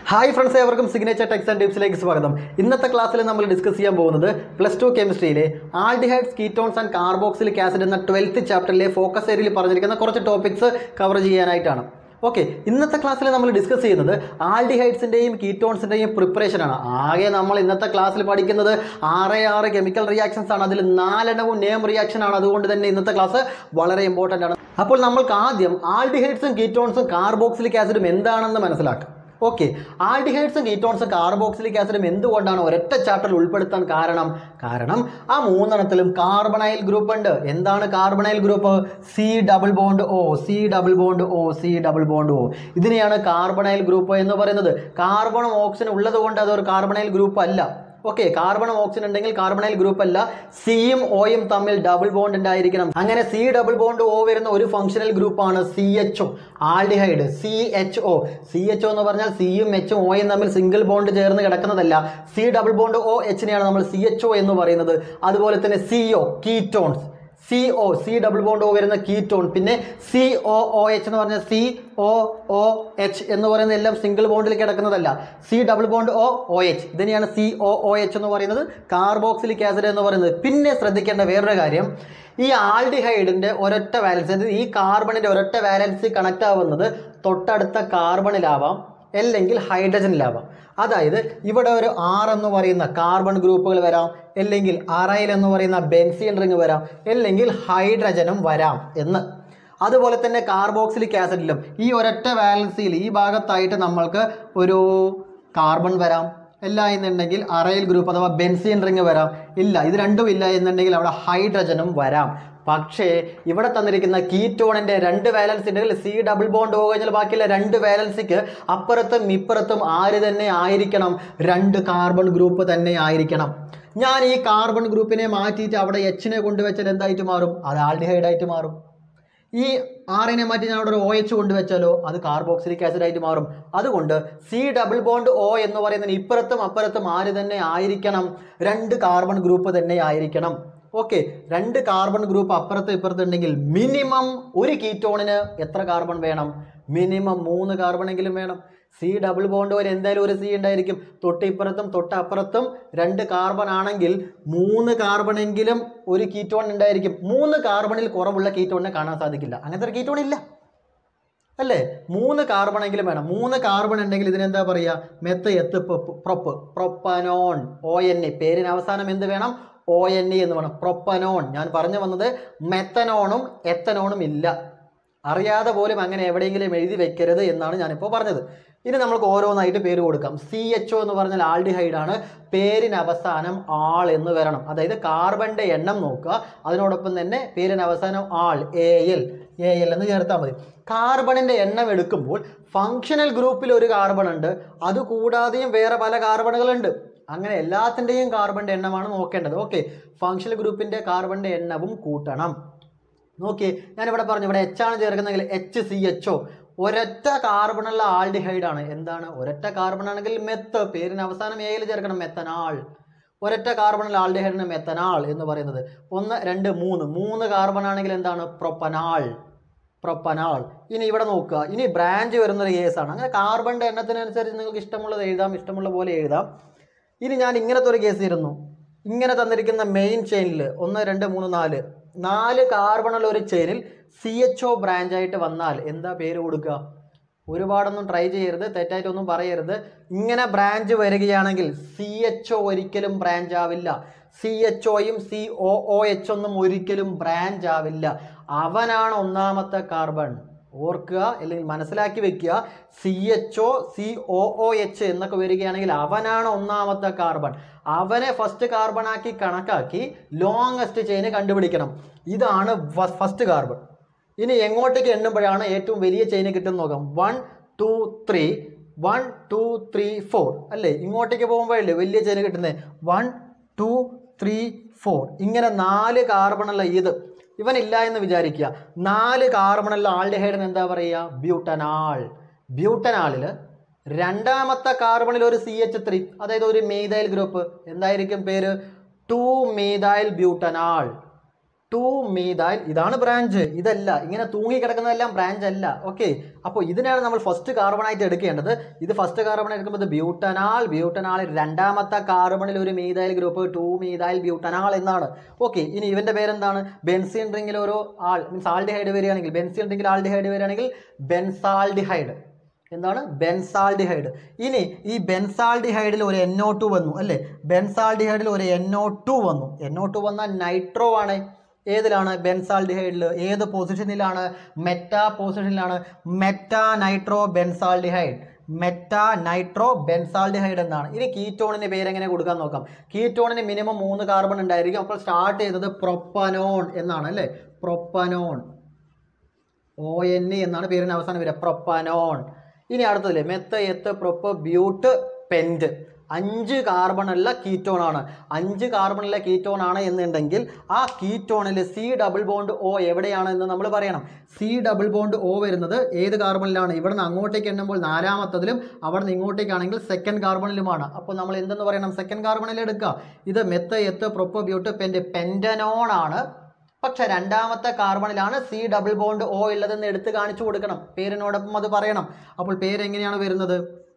hi friends ഏവർക്കും signature techs and ടിപ്സിലേക്ക് സ്വാഗതം ഇന്നത്തെ ക്ലാസ്സിൽ നമ്മൾ ഡിസ്കസ് ചെയ്യാൻ പോകുന്നത് പ്ലസ് ടു കെമിസ്ട്രിയിലെ aldehydes ketones and carboxylic acid എന്ന ട്വൽത്ത് ചാപ്റ്ററിലെ ഫോക്കസ് ഏരിയയിൽ പറഞ്ഞിരിക്കുന്ന കുറച്ച് ടോപ്പിക്സ് കവർ ചെയ്യാനായിട്ടാണ് ഓക്കെ ഇന്നത്തെ ക്ലാസ്സിൽ നമ്മൾ ഡിസ്കസ് ചെയ്യുന്നത് ആൾഡിഹൈഡ്സിൻ്റെയും കീറ്റോൺസിൻ്റെയും പ്രിപ്പറേഷനാണ് ആകെ നമ്മൾ ഇന്നത്തെ ക്ലാസ്സിൽ പഠിക്കുന്നത് ആറ് ആറ് കെമിക്കൽ റിയാക്ഷൻസ് ആണ് അതിൽ നാലെണ്ണവും നെയിം റിയാക്ഷൻ ആണ് അതുകൊണ്ട് തന്നെ ഇന്നത്തെ ക്ലാസ് വളരെ ഇമ്പോർട്ടൻ്റ് ആണ് അപ്പോൾ നമ്മൾക്ക് ആദ്യം ആൾഡിഹൈഡ്സും കീറ്റോൺസും കാർബോക്സിലിക് ആസിഡും എന്താണെന്ന് മനസ്സിലാക്കാം ഓക്കെ ആൽഡിഹൈഡ്സും കീറ്റോൺസും കാർബോക്സിലിക് ആസിഡും എന്തുകൊണ്ടാണ് ഒരൊറ്റ ചാപ്റ്ററിൽ ഉൾപ്പെടുത്താൻ കാരണം കാരണം ആ മൂന്നെണ്ണത്തിലും കാർബണൈൽ ഗ്രൂപ്പ് ഉണ്ട് എന്താണ് carbonyl group C double bond O C double bond O C double bond O ഇതിനെയാണ് കാർബണൈൽ ഗ്രൂപ്പ് എന്ന് പറയുന്നത് കാർബണും ഓക്സിജൻ ഉള്ളത് കൊണ്ട് അതൊരു കാർബണൈൽ ഗ്രൂപ്പ് അല്ല ഓക്കെ കാർബണും ഓക്സിജൻ ഉണ്ടെങ്കിൽ കാർബണൈൽ ഗ്രൂപ്പ് അല്ല സിയും ഓയും തമ്മിൽ ഡബിൾ ബോണ്ട് ഉണ്ടായിരിക്കണം അങ്ങനെ സി ഡബിൾ ബോണ്ട് ഓ വരുന്ന ഒരു ഫംഗ്ഷണൽ ഗ്രൂപ്പാണ് C H O aldehyde C H O C H O എന്ന് പറഞ്ഞാൽ സിയും എച്ചും ഓയും തമ്മിൽ സിംഗിൾ ബോണ്ട് ചേർന്ന് കിടക്കുന്നതല്ല സി ഡബിൾ ബോണ്ട് ഒ എച്ചിനെയാണ് നമ്മൾ സി എച്ച് ഒ എന്ന് പറയുന്നത് അതുപോലെ തന്നെ C O ketones C O C double bond O വരുന്ന കീറ്റോൺ പിന്നെ സി ഒ ഒ എച്ച് എന്ന് പറഞ്ഞാൽ സി ഒ ഒ എച്ച് എന്ന് പറയുന്ന എല്ലാം സിംഗിൾ ബോണ്ടിൽ കിടക്കുന്നതല്ല C double bond O O H ഇതിനെയാണ് സി ഒ ഒ എച്ച് എന്ന് പറയുന്നത് കാർബോക്സിലിക് ആസിഡ് എന്ന് പറയുന്നത് പിന്നെ ശ്രദ്ധിക്കേണ്ട വേറൊരു കാര്യം ഈ ആൾഡിഹൈഡിന്റെ ഒരൊറ്റ വാലൻസ് അതായത് ഈ കാർബണിന്റെ ഒരൊറ്റ വാലൻസ് കണക്ട് ആവുന്നത് തൊട്ടടുത്ത കാർബണിലാവാം അല്ലെങ്കിൽ ഹൈഡ്രജനിലാവാം അതായത് ഇവിടെ ഒരു ആർ എന്ന് പറയുന്ന കാർബൺ ഗ്രൂപ്പുകൾ വരാം അല്ലെങ്കിൽ അറൈൽ എന്ന് പറയുന്ന ബെൻസിയൻ റിങ് വരാം അല്ലെങ്കിൽ ഹൈഡ്രജനും വരാം എന്ന് അതുപോലെ തന്നെ കാർബോക്സിലിക് ആസിഡിലും ഈ ഒരൊറ്റ വാലൻസിയിൽ ഈ ഭാഗത്തായിട്ട് നമ്മൾക്ക് ഒരു കാർബൺ വരാം ഇല്ല എന്നുണ്ടെങ്കിൽ അറയിൽ ഗ്രൂപ്പ് അഥവാ ബെൻസിയൻ റിങ് വരാം ഇല്ല ഇത് രണ്ടും ഇല്ല എന്നുണ്ടെങ്കിൽ അവിടെ ഹൈഡ്രജനും വരാം പക്ഷേ ഇവിടെ തന്നിരിക്കുന്ന കീറ്റോണിന്റെ രണ്ട് വാലൻസ് ഉണ്ടെങ്കിൽ സി ഡബിൾ ബോണ്ട് പോകുക കഴിഞ്ഞാൽ ബാക്കിയുള്ള രണ്ട് വാലൻസിക്ക് അപ്പുറത്തും ഇപ്പുറത്തും ആര് തന്നെ ആയിരിക്കണം രണ്ട് കാർബൺ ഗ്രൂപ്പ് തന്നെ ആയിരിക്കണം ഞാൻ ഈ കാർബൺ ഗ്രൂപ്പിനെ മാറ്റിയിട്ട് അവിടെ എച്ചിനെ കൊണ്ടുവച്ചാൽ എന്തായിട്ട് മാറും അത് ആൽഡിഹൈഡ് ആയിട്ട് മാറും ഈ ആറിനെ മാറ്റി ഞാൻ അവിടെ ഒരു ഒ എച്ച് കൊണ്ടുവച്ചാലോ അത് കാർബോക്സിലിക് ആസിഡ് ആയിട്ട് മാറും അതുകൊണ്ട് സി ഡബിൾ ബോണ്ട് ഒ എന്ന് പറയുന്നതിന് ഇപ്പുറത്തും അപ്പുറത്തും ആര് തന്നെ ആയിരിക്കണം രണ്ട് കാർബൺ ഗ്രൂപ്പ് തന്നെ ആയിരിക്കണം ഓക്കെ രണ്ട് കാർബൺ ഗ്രൂപ്പ് അപ്പുറത്ത് ഇപ്പുറത്ത് ഉണ്ടെങ്കിൽ മിനിമം ഒരു കീറ്റോണിന് എത്ര കാർബൺ വേണം മിനിമം മൂന്ന് കാർബണെങ്കിലും വേണം സി ഡബിൾ ബോണ്ട് പോലെ എന്തായാലും ഒരു സി ഉണ്ടായിരിക്കും തൊട്ടിപ്പുറത്തും തൊട്ടപ്പുറത്തും രണ്ട് കാർബൺ ആണെങ്കിൽ മൂന്ന് കാർബണെങ്കിലും ഒരു കീറ്റോൺ ഉണ്ടായിരിക്കും മൂന്ന് കാർബണിൽ കുറവുള്ള കീറ്റോണിനെ കാണാൻ സാധിക്കില്ല അങ്ങനത്തെ ഒരു കീറ്റോൺ ഇല്ല അല്ലേ മൂന്ന് കാർബണെങ്കിലും വേണം മൂന്ന് കാർബൺ ഉണ്ടെങ്കിൽ ഇതിനെന്താ പറയുക meth eth pop prop propanone O N E പേരിന് അവസാനം എന്ത് വേണം ഒ എൻ എ എന്ന് വേണം പ്രൊപ്പനോൺ ഞാൻ പറഞ്ഞു വന്നത് മെത്തനോണും എത്തനോണും ഇല്ല അറിയാതെ പോലും അങ്ങനെ എവിടെയെങ്കിലും എഴുതി വെക്കരുത് എന്നാണ് ഞാനിപ്പോൾ പറഞ്ഞത് ഇനി നമുക്ക് ഓരോന്നായിട്ട് പേര് കൊടുക്കാം സി എച്ച് ഒ എന്ന് പറഞ്ഞാൽ ആൾഡിഹൈഡ് ആണ് പേരിന് അവസാനം ആൾ എന്ന് വരണം അതായത് കാർബണിന്റെ എണ്ണം നോക്കുക അതിനോടൊപ്പം തന്നെ പേരിന് അവസാനം al A L A L എന്ന് ചേർത്താൽ മതി കാർബണിന്റെ എണ്ണം എടുക്കുമ്പോൾ ഫങ്ഷണൽ ഗ്രൂപ്പിൽ ഒരു കാർബൺ ഉണ്ട് അതുകൂടാതെയും വേറെ പല കാർബണുകളുണ്ട് അങ്ങനെ എല്ലാത്തിൻ്റെയും കാർബണിന്റെ എണ്ണമാണ് നോക്കേണ്ടത് ഓക്കെ ഫങ്ഷണൽ ഗ്രൂപ്പിന്റെ കാർബണിന്റെ എണ്ണവും കൂട്ടണം നോക്കി ഞാനിവിടെ പറഞ്ഞു ഇവിടെ എച്ച് ആണ് ചേർക്കുന്നതെങ്കിൽ എച്ച് സി എച്ച് ഒ ഒരൊറ്റ കാർബണുള്ള ആൾഡിഹൈഡ് ആണ് എന്താണ് ഒരൊറ്റ കാർബൺ ആണെങ്കിൽ മെത്ത് പേരിന് അവസാനം ഏയിൽ ചേർക്കണം മെത്തനാൾ ഒരൊറ്റ കാർബണുള്ള ആൾഡിഹൈഡിന് മെത്തനാൾ എന്ന് പറയുന്നത് ഒന്ന് രണ്ട് മൂന്ന് മൂന്ന് കാർബൺ ആണെങ്കിൽ എന്താണ് പ്രൊപ്പനാൾ പ്രൊപ്പനാൾ ഇനി ഇവിടെ നോക്കുക ഇനി ബ്രാഞ്ച് വരുന്നൊരു കേസാണ് അങ്ങനെ കാർബണിൻ്റെ എണ്ണത്തിനനുസരിച്ച് നിങ്ങൾക്ക് ഇഷ്ടമുള്ളത് എഴുതാം ഇഷ്ടമുള്ള പോലെ എഴുതാം ഇനി ഞാൻ ഇങ്ങനത്തെ ഒരു കേസ് ഇരുന്നു ഇങ്ങനെ തന്നിരിക്കുന്ന മെയിൻ ചെയിനിൽ ഒന്ന് രണ്ട് മൂന്ന് നാല് നാല് കാർബണുള്ള ഒരു ചെയിനിൽ സി എച്ച് ഒ ബ്രാഞ്ച് ആയിട്ട് വന്നാൽ എന്താ പേര് കൊടുക്കുക ഒരുപാടൊന്നും ട്രൈ ചെയ്യരുത് തെറ്റായിട്ടൊന്നും പറയരുത് ഇങ്ങനെ ബ്രാഞ്ച് വരികയാണെങ്കിൽ സി എച്ച് ഒ ഒരിക്കലും ബ്രാഞ്ച് ആവില്ല സി എച്ച് ഒയും സി ഒ ഒ എച്ച് ഒന്നും ഒരിക്കലും ബ്രാഞ്ച് ആവില്ല അവനാണ് ഒന്നാമത്തെ കാർബൺ ഓർക്കുക അല്ലെങ്കിൽ മനസ്സിലാക്കി വെക്കുക C H O C O O H എന്നൊക്കെ വരികയാണെങ്കിൽ അവനാണ് ഒന്നാമത്തെ കാർബൺ അവനെ ഫസ്റ്റ് കാർബൺ ആക്കി കണക്കാക്കി ലോങ്ങസ്റ്റ് ചെയിന് കണ്ടുപിടിക്കണം ഇതാണ് ഫസ്റ്റ് കാർബൺ ഇനി എങ്ങോട്ടേക്ക് എണ്ണുമ്പോഴാണ് ഏറ്റവും വലിയ ചെയിന് കിട്ടുന്നത് നോക്കാം one two three one two three four അല്ലേ ഇങ്ങോട്ടേക്ക് പോകുമ്പോഴല്ലേ വലിയ ചെയിന് കിട്ടുന്നത് വൺ ടു ത്രീ ഫോർ ഇങ്ങനെ നാല് കാർബണുള്ള ഇത് ഇവനില്ല എന്ന് വിചാരിക്കുക നാല് കാർബണുള്ള ആൾഡിഹൈഡിന് എന്താ പറയുക ബ്യൂട്ടനാൾ ബ്യൂട്ടനാളിൽ രണ്ടാമത്തെ കാർബണിൽ ഒരു സി എച്ച് ത്രീ അതായത് ഒരു മെയ്തൈൽ ഗ്രൂപ്പ് എന്തായിരിക്കും പേര് ടു മെയ്തൈൽ ബ്യൂട്ടനാൾ ടു മീതായിൽ ഇതാണ് ബ്രാഞ്ച് ഇതല്ല ഇങ്ങനെ തൂങ്ങി കിടക്കുന്നതെല്ലാം ബ്രാഞ്ച് അല്ല ഓക്കെ അപ്പോൾ ഇതിനാണ് നമ്മൾ ഫസ്റ്റ് കാർബണായിട്ട് എടുക്കേണ്ടത് ഇത് ഫസ്റ്റ് കാർബൺ എടുക്കുമ്പോൾ ഇത് ബ്യൂട്ടനാൽ ബ്യൂട്ടനാൽ രണ്ടാമത്തെ കാർബണിൽ ഒരു മീതായിൽ ഗ്രൂപ്പ് ടു മീതായിൽ ബ്യൂട്ടനാൽ എന്നാണ് ഓക്കെ ഇനി ഇവന്റെ പേരെന്താണ് ബെൻസിൻ റിംഗിൽ ഓരോ ആൾ മീൻസ് ആൾഡിഹൈഡ് വരികയാണെങ്കിൽ ബെൻസിൻ റിംഗിൽ ആൾഡിഹൈഡ് വരികയാണെങ്കിൽ ബെൻസാൾഡിഹൈഡ് എന്താണ് ബെൻസാൾഡിഹൈഡ് ഇനി ഈ ബെൻസാൾഡിഹൈഡിൽ ഒരു എൻഒ ടു വന്നു അല്ലേ ബെൻസാൾഡിഹൈഡിൽ ഒരു എൻഒ ടു വന്നു എൻഒ ടു വന്നാൽ നൈട്രോ ആണ് ഏതിലാണ് ബെൻസാൾഡിഹൈഡിൽ ഏത് പൊസിഷനിലാണ് മെറ്റാ പൊസിഷനിലാണ് meta nitro benzaldehyde meta nitro benzaldehyde എന്നാണ് ഇനി കീറ്റോണിന് പേരെങ്ങനെ കൊടുക്കാൻ നോക്കാം കീറ്റോണിന് മിനിമം മൂന്ന് കാർബൺ ഉണ്ടായിരിക്കും അപ്പോൾ സ്റ്റാർട്ട് ചെയ്തത് പ്രൊപ്പനോൺ എന്നാണ് അല്ലേ പ്രൊപ്പനോൺ ഒ എൻ ഇ എന്നാണ് പേരിന് അവസാനം വരിക പ്രൊപ്പനോൺ ഇനി അടുത്തതില്ലേ മെത്ത എത്ത് പ്രൊപ്പ ബ്യൂട്ട് പെൻറ്റ് അഞ്ച് കാർബണുള്ള കീറ്റോൺ ആണ് അഞ്ച് കാർബണുള്ള കീറ്റോൺ ആണ് എന്നുണ്ടെങ്കിൽ ആ കീറ്റോണിൽ സി ഡബിൾ ബോണ്ട് ഒ എവിടെയാണ് എന്ന് നമ്മൾ പറയണം സി ഡബിൾ ബോണ്ട് ഒ വരുന്നത് ഏത് കാർബണിലാണ് ഇവിടെ നിന്ന് അങ്ങോട്ടേക്ക് എണ്ണുമ്പോൾ നാലാമത്തതിലും അവിടെ നിന്ന് ഇങ്ങോട്ടേക്കാണെങ്കിൽ സെക്കൻഡ് കാർബണിലുമാണ് അപ്പോൾ നമ്മൾ എന്തെന്ന് പറയണം സെക്കൻഡ് കാർബണിൽ എടുക്കുക ഇത് മെത്ത എത്ത് പ്രൊപ്പ ബ്യൂട്ട് പെൻറ്റ് പെൻറ്റനോൺ ആണ് പക്ഷെ രണ്ടാമത്തെ കാർബണിലാണ് സി ഡബിൾ ബോണ്ട് ഒ ഉള്ളതെന്ന് എടുത്ത് കാണിച്ചു കൊടുക്കണം പേരിനോടൊപ്പം അത് പറയണം അപ്പോൾ പേര് എങ്ങനെയാണ് വരുന്നത്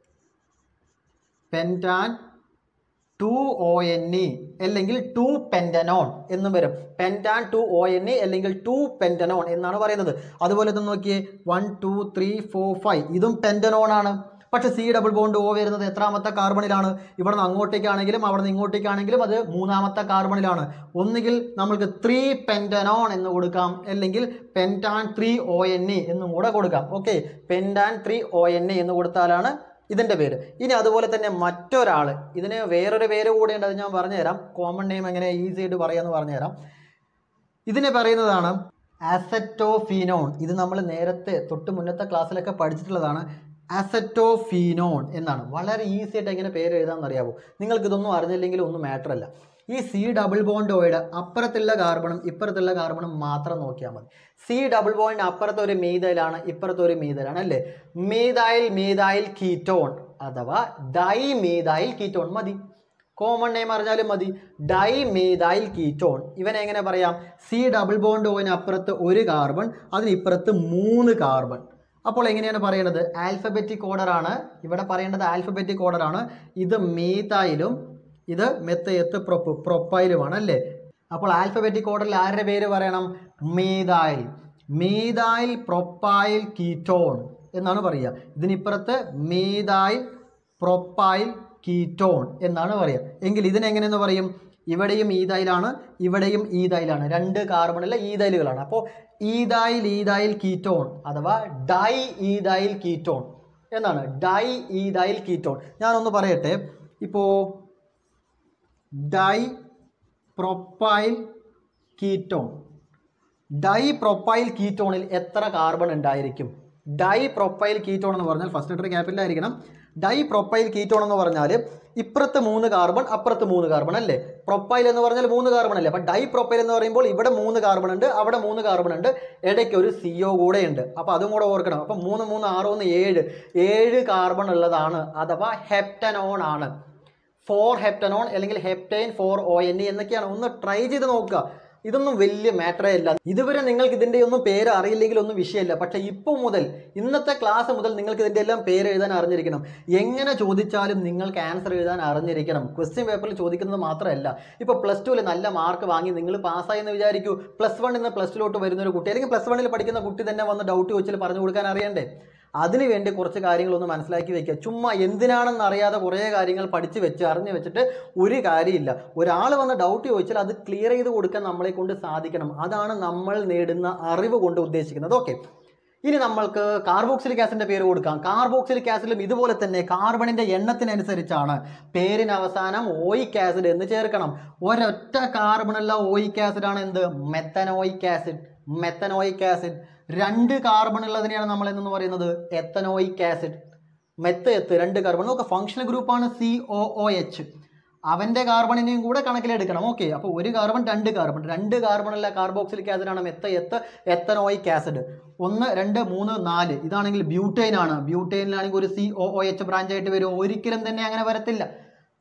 pentane two O N E അല്ലെങ്കിൽ ടു പെൻറ്റനോൺ എന്നും വരും pentane two O N E അല്ലെങ്കിൽ ടു പെൻറ്റനോൺ എന്നാണ് പറയുന്നത് അതുപോലെ തന്നെ നോക്കിയേ one two three four five ഇതും പെൻറ്റനോൺ ആണ് പക്ഷെ സി ഡബിൾ ബോണ്ട് ഒ വരുന്നത് എത്രാമത്തെ കാർബണിലാണ് ഇവിടെ നിന്ന് അങ്ങോട്ടേക്കാണെങ്കിലും അവിടെ നിന്ന് ഇങ്ങോട്ടേക്കാണെങ്കിലും അത് മൂന്നാമത്തെ കാർബണിലാണ് ഒന്നുകിൽ നമ്മൾക്ക് ത്രീ പെൻറ്റനോൺ എന്ന് കൊടുക്കാം അല്ലെങ്കിൽ pentane three O N E എന്നും കൂടെ കൊടുക്കാം okay pentane three O N E എന്ന് കൊടുത്താലാണ് ഇതിൻ്റെ പേര് ഇനി അതുപോലെ തന്നെ മറ്റൊരാൾ ഇതിന് വേറൊരു പേര് കൂടെ ഉണ്ട് അത് ഞാൻ പറഞ്ഞുതരാം കോമൺ നെയിം എങ്ങനെ ഈസി ആയിട്ട് പറയാമെന്ന് പറഞ്ഞുതരാം ഇതിനെ പറയുന്നതാണ് അസറ്റോഫീനോൺ ഇത് നമ്മൾ നേരത്തെ തൊട്ട് മുന്നത്തെ ക്ലാസ്സിലൊക്കെ പഠിച്ചിട്ടുള്ളതാണ് അസറ്റോഫീനോൺ എന്നാണ് വളരെ ഈസി ആയിട്ട് എങ്ങനെ പേര് എഴുതാമെന്ന് അറിയാമോ നിങ്ങൾക്ക് ഇതൊന്നും അറിഞ്ഞില്ലെങ്കിൽ ഒന്നും മാറ്റർ അല്ല ഈ സി ഡബിൾ ബോണ്ട് ഓയുടെ അപ്പുറത്തുള്ള കാർബണും ഇപ്പുറത്തുള്ള കാർബണും മാത്രം നോക്കിയാൽ മതി സി ഡബിൾ ബോണ്ടിന് അപ്പുറത്ത് ഒരു മീതയിലാണ് ഇപ്പുറത്ത് ഒരു മീതയിലാണ് അല്ലേ മീതായിൽ മീതായിൽ കീറ്റോൺ അഥവാ ഡൈ മീതായിൽ കീറ്റോൺ മതി കോമൺ നെയിം അറിഞ്ഞാലും മതി ഡൈ മീതായിൽ കീറ്റോൺ ഇവനെ എങ്ങനെ പറയാം സി ഡബിൾ ബോണ്ട് ഓയിന് അപ്പുറത്ത് ഒരു കാർബൺ അതിന് ഇപ്പുറത്ത് മൂന്ന് കാർബൺ അപ്പോൾ എങ്ങനെയാണ് പറയുന്നത് ആൽഫബറ്റിക് ഓർഡർ ആണ് ഇവിടെ പറയേണ്ടത് ആൽഫബറ്റിക് ഓർഡർ ആണ് ഇത് മീതായിലും ഇത് മെത്ത് എത്ത് പ്രൊപ്പ് പ്രൊപ്പൈലുമാണ് അല്ലേ അപ്പോൾ ആൽഫബറ്റിക് ഓർഡറിൽ ആരുടെ പേര് പറയണം മീതായിൽ മീതായിൽ പ്രൊപ്പൈൽ കീറ്റോൺ എന്നാണ് പറയുക ഇതിനിപ്പുറത്ത് മീതായിൽ പ്രൊപ്പൈൽ കീറ്റോൺ എന്നാണ് പറയുക എങ്കിൽ ഇതിനെങ്ങനെയെന്ന് പറയും ഇവിടെയും ഈതായിലാണ് ഇവിടെയും ഈതായിലാണ് രണ്ട് കാർബണുള്ള ഈതായിലുകളാണ് അപ്പോൾ ഈതായിൽ ഈതായിൽ കീറ്റോൺ അഥവാ ഡൈ ഈതായിൽ കീറ്റോൺ എന്നാണ് ഡൈ ഈതായിൽ കീറ്റോൺ ഞാനൊന്ന് പറയട്ടെ ഇപ്പോൾ di propyl ketone di propyl കീറ്റോണിൽ എത്ര കാർബൺ ഉണ്ടായിരിക്കും ഡൈ പ്രൊപ്പൈൽ കീറ്റോൺ എന്ന് പറഞ്ഞാൽ ഫസ്റ്റ് ലെറ്റർ ക്യാപിറ്റൽ ആയിരിക്കണം ഡൈ പ്രൊപ്പൈൽ കീറ്റോൺ എന്ന് പറഞ്ഞാൽ ഇപ്പുറത്ത് മൂന്ന് കാർബൺ അപ്പുറത്ത് മൂന്ന് കാർബൺ അല്ലേ പ്രൊപ്പൈൽ എന്ന് പറഞ്ഞാൽ മൂന്ന് കാർബൺ അല്ലേ അപ്പം ഡൈ പ്രൊപ്പൈൽ എന്ന് പറയുമ്പോൾ ഇവിടെ മൂന്ന് കാർബൺ ഉണ്ട് അവിടെ മൂന്ന് കാർബൺ ഉണ്ട് ഇടയ്ക്ക് ഒരു സിഒ കൂടെ ഉണ്ട് അപ്പോൾ അതും കൂടെ ഓർക്കണം അപ്പം മൂന്ന് മൂന്ന് ആറ് ഒന്ന് ഏഴ് ഏഴ് കാർബൺ ഉള്ളതാണ് അഥവാ ഹെപ്റ്റനോൺ ആണ് ഫോർ ഹെപ്റ്റനോൺ അല്ലെങ്കിൽ heptyne four O N E എന്നൊക്കെയാണ് ഒന്ന് ട്രൈ ചെയ്ത് നോക്കുക ഇതൊന്നും വലിയ മാറ്ററേ അല്ല ഇതുവരെ നിങ്ങൾക്ക് ഇതിൻ്റെ ഒന്നും പേര് അറിയില്ലെങ്കിൽ ഒന്നും വിഷയമല്ല പക്ഷേ ഇപ്പോൾ മുതൽ ഇന്നത്തെ ക്ലാസ് മുതൽ നിങ്ങൾക്ക് ഇതിൻ്റെ എല്ലാം പേര് എഴുതാൻ അറിഞ്ഞിരിക്കണം എങ്ങനെ ചോദിച്ചാലും നിങ്ങൾക്ക് ആൻസർ എഴുതാൻ അറിഞ്ഞിരിക്കണം ക്വസ്റ്റ്യൻ പേപ്പറിൽ ചോദിക്കുന്നത് മാത്രമല്ല ഇപ്പോൾ പ്ലസ് ടുവിൽ നല്ല മാർക്ക് വാങ്ങി നിങ്ങൾ പാസ്സായി എന്ന് വിചാരിക്കൂ പ്ലസ് വണ്ണിൽ നിന്ന് പ്ലസ് ടുലോട്ട് വരുന്ന ഒരു കുട്ടി അല്ലെങ്കിൽ പ്ലസ് വണ്ണിൽ പഠിക്കുന്ന കുട്ടി തന്നെ വന്ന് ഡൗട്ട് ചോദിച്ചാൽ പറഞ്ഞു കൊടുക്കാൻ അറിയണ്ടേ അതിനു വേണ്ടി കുറച്ച് കാര്യങ്ങളൊന്ന് മനസ്സിലാക്കി വെക്കുക ചുമ്മാ എന്തിനാണെന്ന് അറിയാതെ കുറേ കാര്യങ്ങൾ പഠിച്ച് വെച്ച് അറിഞ്ഞ് വെച്ചിട്ട് ഒരു കാര്യമില്ല ഒരാൾ വന്ന് ഡൗട്ട് ചോദിച്ചാൽ അത് ക്ലിയർ ചെയ്ത് കൊടുക്കാൻ നമ്മളെ കൊണ്ട് സാധിക്കണം അതാണ് നമ്മൾ നേടുന്ന അറിവ് കൊണ്ട് ഉദ്ദേശിക്കുന്നത് ഓക്കെ ഇനി നമ്മൾക്ക് കാർബോക്സിലിക് ആസിഡിന്റെ പേര് കൊടുക്കാം കാർബോക്സിലിക് ആസിഡിലും ഇതുപോലെ തന്നെ കാർബണിന്റെ എണ്ണത്തിനനുസരിച്ചാണ് പേരിന് അവസാനം ഓയിക് ആസിഡ് എന്ന് ചേർക്കണം ഒരൊറ്റ കാർബണുള്ള ഓയിക് ആസിഡ് ആണ് എന്ത് മെത്തനോയിക് ആസിഡ് മെത്തനോയിക് ആസിഡ് രണ്ട് കാർബൺ ഉള്ളതിനെയാണ് നമ്മൾ എന്തെന്ന് പറയുന്നത് എത്തനോയിക് ആസിഡ് മെത്ത എത്ത് രണ്ട് കാർബൺ നോക്കുക ഫങ്ഷണൽ ഗ്രൂപ്പാണ് സി ഒ ഒ എച്ച് അവൻ്റെ കാർബണിനെയും കൂടെ കണക്കിലെടുക്കണം ഓക്കെ അപ്പോൾ ഒരു കാർബൺ രണ്ട് കാർബൺ രണ്ട് കാർബണുള്ള കാർബോക്സിലിക് ആസിഡാണ് മെത്ത എത്ത് എത്തനോയിക് ആസിഡ് ഒന്ന് രണ്ട് മൂന്ന് നാല് ഇതാണെങ്കിൽ ബ്യൂട്ടൈൻ ആണ് ബ്യൂട്ടൈനിലാണെങ്കിൽ ഒരു C O O H branch ആയിട്ട് വരും ഒരിക്കലും തന്നെ അങ്ങനെ വരത്തില്ല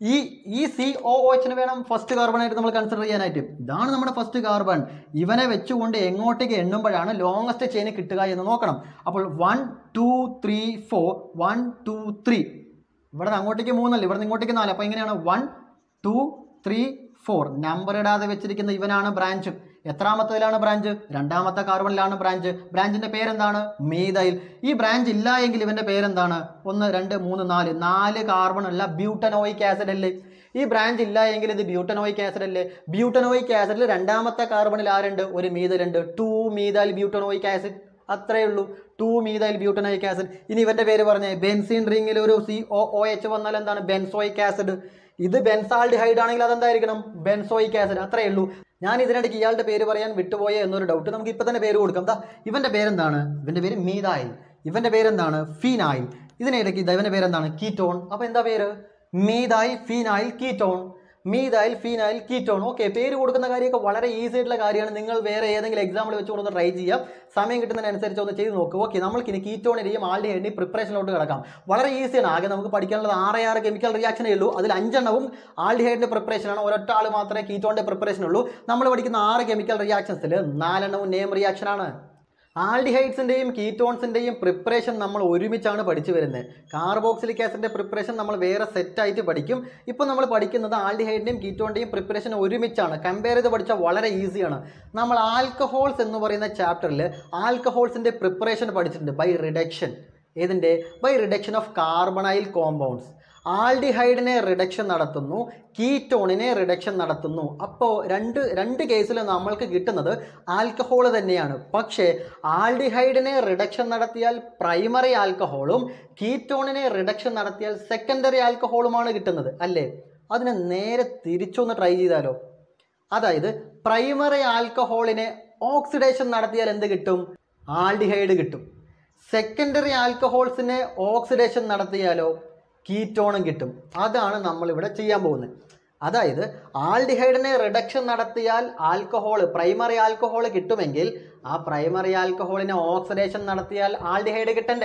ഈ ഈ സി ഒ എച്ചിന് വേണം ഫസ്റ്റ് കാർബൺ ആയിട്ട് നമ്മൾ കൺസിഡർ ചെയ്യാനായിട്ട് ഇതാണ് നമ്മുടെ ഫസ്റ്റ് കാർബൺ ഇവനെ വെച്ചുകൊണ്ട് എങ്ങോട്ടേക്ക് എണ്ണുമ്പോഴാണ് ലോങ്ങസ്റ്റ് ചെയിൻ കിട്ടുക എന്ന് നോക്കണം അപ്പോൾ one two three four one two three ഇവിടെ നിന്ന് അങ്ങോട്ടേക്ക് മൂന്നല്ല ഇവിടെ നിന്ന് ഇങ്ങോട്ടേക്ക് നാല് അപ്പോൾ എങ്ങനെയാണ് one two three four number ഇടാതെ വെച്ചിരിക്കുന്ന ഇവനാണ് ബ്രാഞ്ച് എത്രാമത്തതിലാണ് ബ്രാഞ്ച് രണ്ടാമത്തെ കാർബണിലാണ് ബ്രാഞ്ച് ബ്രാഞ്ചിന്റെ പേരെന്താണ് മീതൈൽ ഈ ബ്രാഞ്ച് ഇല്ല എങ്കിൽ ഇവന്റെ പേരെന്താണ് ഒന്ന് രണ്ട് മൂന്ന് നാല് നാല് കാർബൺ അല്ല ബ്യൂട്ടനോയിക് ആസിഡ് അല്ലേ ഈ ബ്രാഞ്ച് ഇല്ല എങ്കിൽ ഇത് ബ്യൂട്ടനോയിക് ആസിഡ് അല്ലേ ബ്യൂട്ടനോയിക് ആസിഡിൽ രണ്ടാമത്തെ കാർബണിൽ ആരുണ്ട് ഒരു മീതലുണ്ട് ടു മീതൈൽ ബ്യൂട്ടനോയിക് ആസിഡ് അത്രയേ ഉള്ളൂ ടു മീതൈൽ ബ്യൂട്ടനോയിക് ആസിഡ് ഇനി ഇവന്റെ പേര് പറഞ്ഞേ ബെൻസീൻ റിംഗിൽ ഒരു സി ഒ ഒ എച്ച് വന്നാൽ എന്താണ് ബെൻസോയിക് ആസിഡ് ഇത് ബെൻസാൾഡിഹൈഡ് ആണെങ്കിൽ അതെന്തായിരിക്കണം ബെൻസോയിക് ആസിഡ് അത്രയേ ഉള്ളൂ ഞാൻ ഇതിനിടയ്ക്ക് ഇയാളുടെ പേര് പറയാൻ വിട്ടുപോയ എന്നൊരു ഡൗട്ട് നമുക്ക് ഇപ്പൊ തന്നെ പേര് കൊടുക്കാം ദാ ഇവന്റെ പേരെന്താണ് ഇവന്റെ പേര് മീതായിൽ ഇവന്റെ പേരെന്താണ് ഫീനായിൽ ഇതിനിടയ്ക്ക് ദാ ഇവന്റെ പേരെന്താണ് കീറ്റോൺ അപ്പൊ എന്താ പേര് methyl phenyl ketone methyl phenyl ketone okay പേര് കൊടുക്കുന്ന കാര്യമൊക്കെ വളരെ ഈസി ആയിട്ടുള്ള കാര്യമാണ് നിങ്ങൾ വേറെ ഏതെങ്കിലും എക്സാമ്പിൾ വെച്ചുകൊണ്ട് ട്രൈ ചെയ്യാം സമയം കിട്ടുന്നതിനനുസരിച്ച് ഒന്ന് ചെയ്ത് നോക്കുക ഓക്കെ നമ്മൾക്ക് ഇനി കീറ്റോണിന്റെയും ആൾഡിഹൈഡിന്റെയും പ്രിപ്പറേഷനിലോട്ട് കിടക്കാം വളരെ ഈസിയാണ് ആകെ നമുക്ക് പഠിക്കാനുള്ളത് ആറ് ആറ് കെമിക്കൽ റിയാക്ഷനേ ഉള്ളൂ അതിൽ അഞ്ചെണ്ണവും ആൾഡിഹൈഡിന്റെ പ്രിപ്പറേഷനാണ് ഒരൊറ്റ ആൾ മാത്രമേ കീറ്റോണിന്റെ പ്രിപ്പറേഷൻ ഉള്ളൂ നമ്മൾ പഠിക്കുന്ന ആറ് കെമിക്കൽ റിയാക്ഷൻസിൽ നാലെണ്ണവും നെയിം റിയാക്ഷനാണ് ആൽഡിഹൈഡ്സിൻ്റെയും കീറ്റോൺസിൻ്റെയും പ്രിപ്പറേഷൻ നമ്മൾ ഒരുമിച്ചാണ് പഠിച്ചു വരുന്നത് കാർബോക്സിലിക് ആസിഡിൻ്റെ പ്രിപ്പറേഷൻ നമ്മൾ വേറെ സെറ്റായിട്ട് പഠിക്കും ഇപ്പോൾ നമ്മൾ പഠിക്കുന്നത് ആൽഡിഹൈഡിൻ്റെയും കീറ്റോണിൻ്റെയും പ്രിപ്പറേഷൻ ഒരുമിച്ചാണ് കമ്പയർ ചെയ്ത് പഠിച്ചാൽ വളരെ ഈസിയാണ് നമ്മൾ ആൽക്കഹോൾസ് എന്ന് പറയുന്ന ചാപ്റ്ററിൽ ആൽക്കഹോൾസിൻ്റെ പ്രിപ്പറേഷൻ പഠിച്ചിട്ടുണ്ട് ബൈ റിഡക്ഷൻ ഏതിൻ്റെ by reduction of carbonyl compounds ആൽഡിഹൈഡിനെ റിഡക്ഷൻ നടത്തുന്നു കീറ്റോണിനെ റിഡക്ഷൻ നടത്തുന്നു അപ്പോൾ രണ്ട് രണ്ട് കേസിൽ നമ്മൾക്ക് കിട്ടുന്നത് ആൽക്കഹോൾ തന്നെയാണ് പക്ഷേ ആൽഡിഹൈഡിനെ റിഡക്ഷൻ നടത്തിയാൽ പ്രൈമറി ആൽക്കഹോളും കീറ്റോണിനെ റിഡക്ഷൻ നടത്തിയാൽ സെക്കൻഡറി ആൽക്കഹോളുമാണ് കിട്ടുന്നത് അല്ലേ അതിനെ നേരെ തിരിച്ചൊന്ന് ട്രൈ ചെയ്താലോ അതായത് പ്രൈമറി ആൽക്കഹോളിനെ ഓക്സിഡേഷൻ നടത്തിയാൽ എന്ത് കിട്ടും ആൽഡിഹൈഡ് കിട്ടും സെക്കൻഡറി ആൽക്കഹോൾസിനെ ഓക്സിഡേഷൻ നടത്തിയാലോ കീറ്റോണും കിട്ടും അതാണ് നമ്മളിവിടെ ചെയ്യാൻ പോകുന്നത് അതായത് ആൽഡിഹൈഡിനെ റിഡക്ഷൻ നടത്തിയാൽ ആൽക്കഹോൾ പ്രൈമറി ആൽക്കഹോൾ കിട്ടുമെങ്കിൽ ആ പ്രൈമറി ആൽക്കഹോളിനെ ഓക്സിഡേഷൻ നടത്തിയാൽ ആൽഡിഹൈഡ് കിട്ടണ്ടേ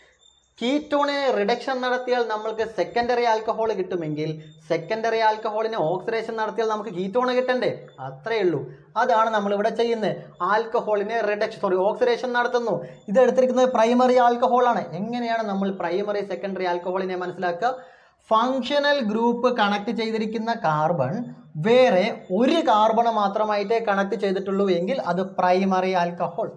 കീറ്റോണിനെ റിഡക്ഷൻ നടത്തിയാൽ നമ്മൾക്ക് സെക്കൻഡറി ആൽക്കഹോൾ കിട്ടുമെങ്കിൽ സെക്കൻഡറി ആൽക്കഹോളിനെ ഓക്സിഡേഷൻ നടത്തിയാൽ നമുക്ക് കീറ്റോൺ കിട്ടണ്ടേ അത്രയേ ഉള്ളൂ അതാണ് നമ്മളിവിടെ ചെയ്യുന്നത് ആൽക്കഹോളിനെ റിഡക്ഷൻ സോറി ഓക്സിഡേഷൻ നടത്തുന്നു ഇത് എടുത്തിരിക്കുന്നത് പ്രൈമറി ആൽക്കഹോളാണ് എങ്ങനെയാണ് നമ്മൾ പ്രൈമറി സെക്കൻഡറി ആൽക്കഹോളിനെ മനസ്സിലാക്കുക ഫങ്ഷണൽ ഗ്രൂപ്പ് കണക്ട് ചെയ്തിരിക്കുന്ന കാർബൺ വേറെ ഒരു കാർബൺ മാത്രമായിട്ടേ കണക്ട് ചെയ്തിട്ടുള്ളൂ എങ്കിൽ അത് primary alcohol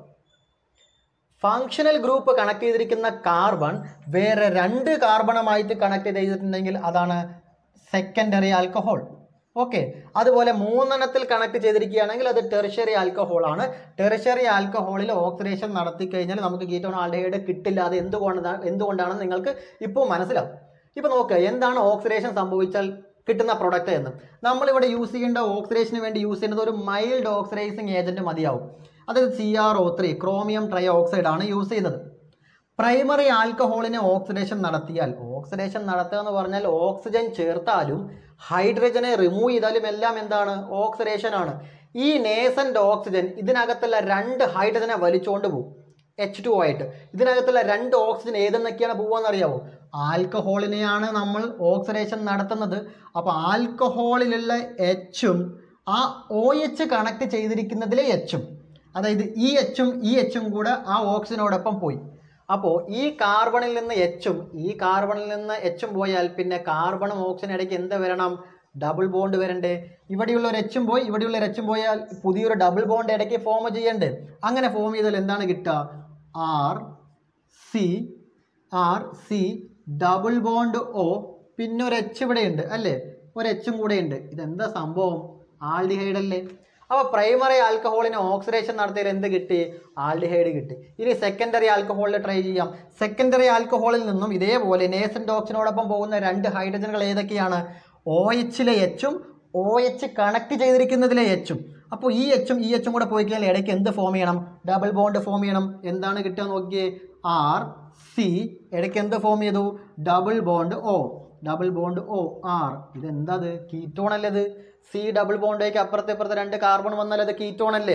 functional group connect ചെയ്തിരിക്കുന്ന കാർബൺ വേറെ രണ്ട് കാർബണുമായിട്ട് കണക്ട് ചെയ്തിട്ടുണ്ടെങ്കിൽ അതാണ് സെക്കൻഡറി ആൽക്കഹോൾ ഓക്കെ അതുപോലെ മൂന്നെണ്ണത്തിൽ കണക്ട് ചെയ്തിരിക്കുകയാണെങ്കിൽ അത് ടെറിഷറി ആൽക്കഹോൾ ആണ് ടെറിഷറി ആൽക്കഹോളിൽ ഓക്സിഡേഷൻ നടത്തി കഴിഞ്ഞാൽ നമുക്ക് കീറ്റോൺ ആൽഡഹൈഡ് കിട്ടില്ല അത് എന്തുകൊണ്ടാണ് എന്തുകൊണ്ടാണെന്ന് നിങ്ങൾക്ക് ഇപ്പോൾ മനസ്സിലാവും ഇപ്പോൾ നോക്കുക എന്താണ് ഓക്സിഡേഷൻ സംഭവിച്ചാൽ കിട്ടുന്ന പ്രൊഡക്റ്റ് എന്ന് നമ്മളിവിടെ യൂസ് ചെയ്യേണ്ട ഓക്സിഡേഷന് വേണ്ടി യൂസ് ചെയ്യുന്നത് ഒരു മൈൽഡ് ഓക്സിഡൈസിങ് ഏജന്റ് മതിയാവും അതായത് C R O three chromium tri oxide ആണ് യൂസ് ചെയ്യുന്നത് പ്രൈമറി ആൽക്കഹോളിനെ ഓക്സിഡേഷൻ നടത്തിയാൽ ഓക്സിഡേഷൻ നടത്തുക എന്ന് പറഞ്ഞാൽ ഓക്സിജൻ ചേർത്താലും ഹൈഡ്രജനെ റിമൂവ് ചെയ്താലും എല്ലാം എന്താണ് ഓക്സിഡേഷൻ ആണ് ഈ നേസന്റ് ഓക്സിജൻ ഇതിനകത്തുള്ള രണ്ട് ഹൈഡ്രജനെ വലിച്ചുകൊണ്ട് പോകും എച്ച് ടു ആയിട്ട് ഇതിനകത്തുള്ള രണ്ട് ഓക്സിജൻ ഏതെന്നൊക്കെയാണ് പോവാന്ന് അറിയാവോ ആൽക്കഹോളിനെയാണ് നമ്മൾ ഓക്സിഡേഷൻ നടത്തുന്നത് അപ്പോൾ ആൽക്കഹോളിലുള്ള എച്ചും ആ ഒ എച്ച് കണക്ട് ചെയ്തിരിക്കുന്നതിലെ എച്ചും അതായത് ഈ എച്ചും ഈ എച്ചും കൂടെ ആ ഓക്സിജനോടൊപ്പം പോയി അപ്പോൾ ഈ കാർബണിൽ നിന്ന് എച്ചും ഈ കാർബണിൽ നിന്ന് എച്ചും പോയാൽ പിന്നെ കാർബണും ഓക്സിജനും ഇടയ്ക്ക് എന്ത് വരണം ഡബിൾ ബോണ്ട് വരണ്ടേ ഇവിടെയുള്ള ഒരു എച്ചും പോയി ഇവിടെയുള്ള ഒരു എച്ചും പോയാൽ പുതിയൊരു ഡബിൾ ബോണ്ട് ഇടയ്ക്ക് ഫോം ചെയ്യണ്ടേ അങ്ങനെ ഫോം ചെയ്താൽ എന്താണ് കിട്ടുക R C R C double bond O പിന്നെ ഒരു എച്ച് ഇവിടെ ഉണ്ട് അല്ലേ ഒരു എച്ചും കൂടെ ഉണ്ട് ഇതെന്താ സംഭവം ആൾഡിഹൈഡ് അല്ലേ അപ്പോൾ പ്രൈമറി ആൽക്കഹോളിന് ഓക്സിഡേഷൻ നടത്തിയാൽ എന്ത് കിട്ടി ആൽഡിഹൈഡ് കിട്ടി ഇനി സെക്കൻഡറി ആൽക്കഹോളിൽ ട്രൈ ചെയ്യാം സെക്കൻഡറി ആൽക്കഹോളിൽ നിന്നും ഇതേപോലെ നേസൻ്റ് ഓക്സിനോടൊപ്പം പോകുന്ന രണ്ട് ഹൈഡ്രജനുകൾ ഏതൊക്കെയാണ് ഒ എച്ചിലെ എച്ചും ഒ എച്ച് കണക്ട് ചെയ്തിരിക്കുന്നതിലെ എച്ചും അപ്പോൾ ഈ എച്ചും ഈ എച്ചും കൂടെ പോയി കഴിഞ്ഞാൽ ഇടയ്ക്ക് എന്ത് ഫോം ചെയ്യണം ഡബിൾ ബോണ്ട് ഫോം ചെയ്യണം എന്താണ് കിട്ടുക നോക്കിയേ ആർ സി ഇടയ്ക്ക് എന്ത് ഫോം ചെയ്തു double bond O double bond O R ഇതെന്താ ഇത് കീറ്റോൺ അല്ലേ ഇത് സി ഡബിൾ ബോണ്ടേക്ക് അപ്പുറത്തെ ഇപ്പുറത്തെ രണ്ട് കാർബൺ വന്നാൽ അത് കീറ്റോൺ അല്ലേ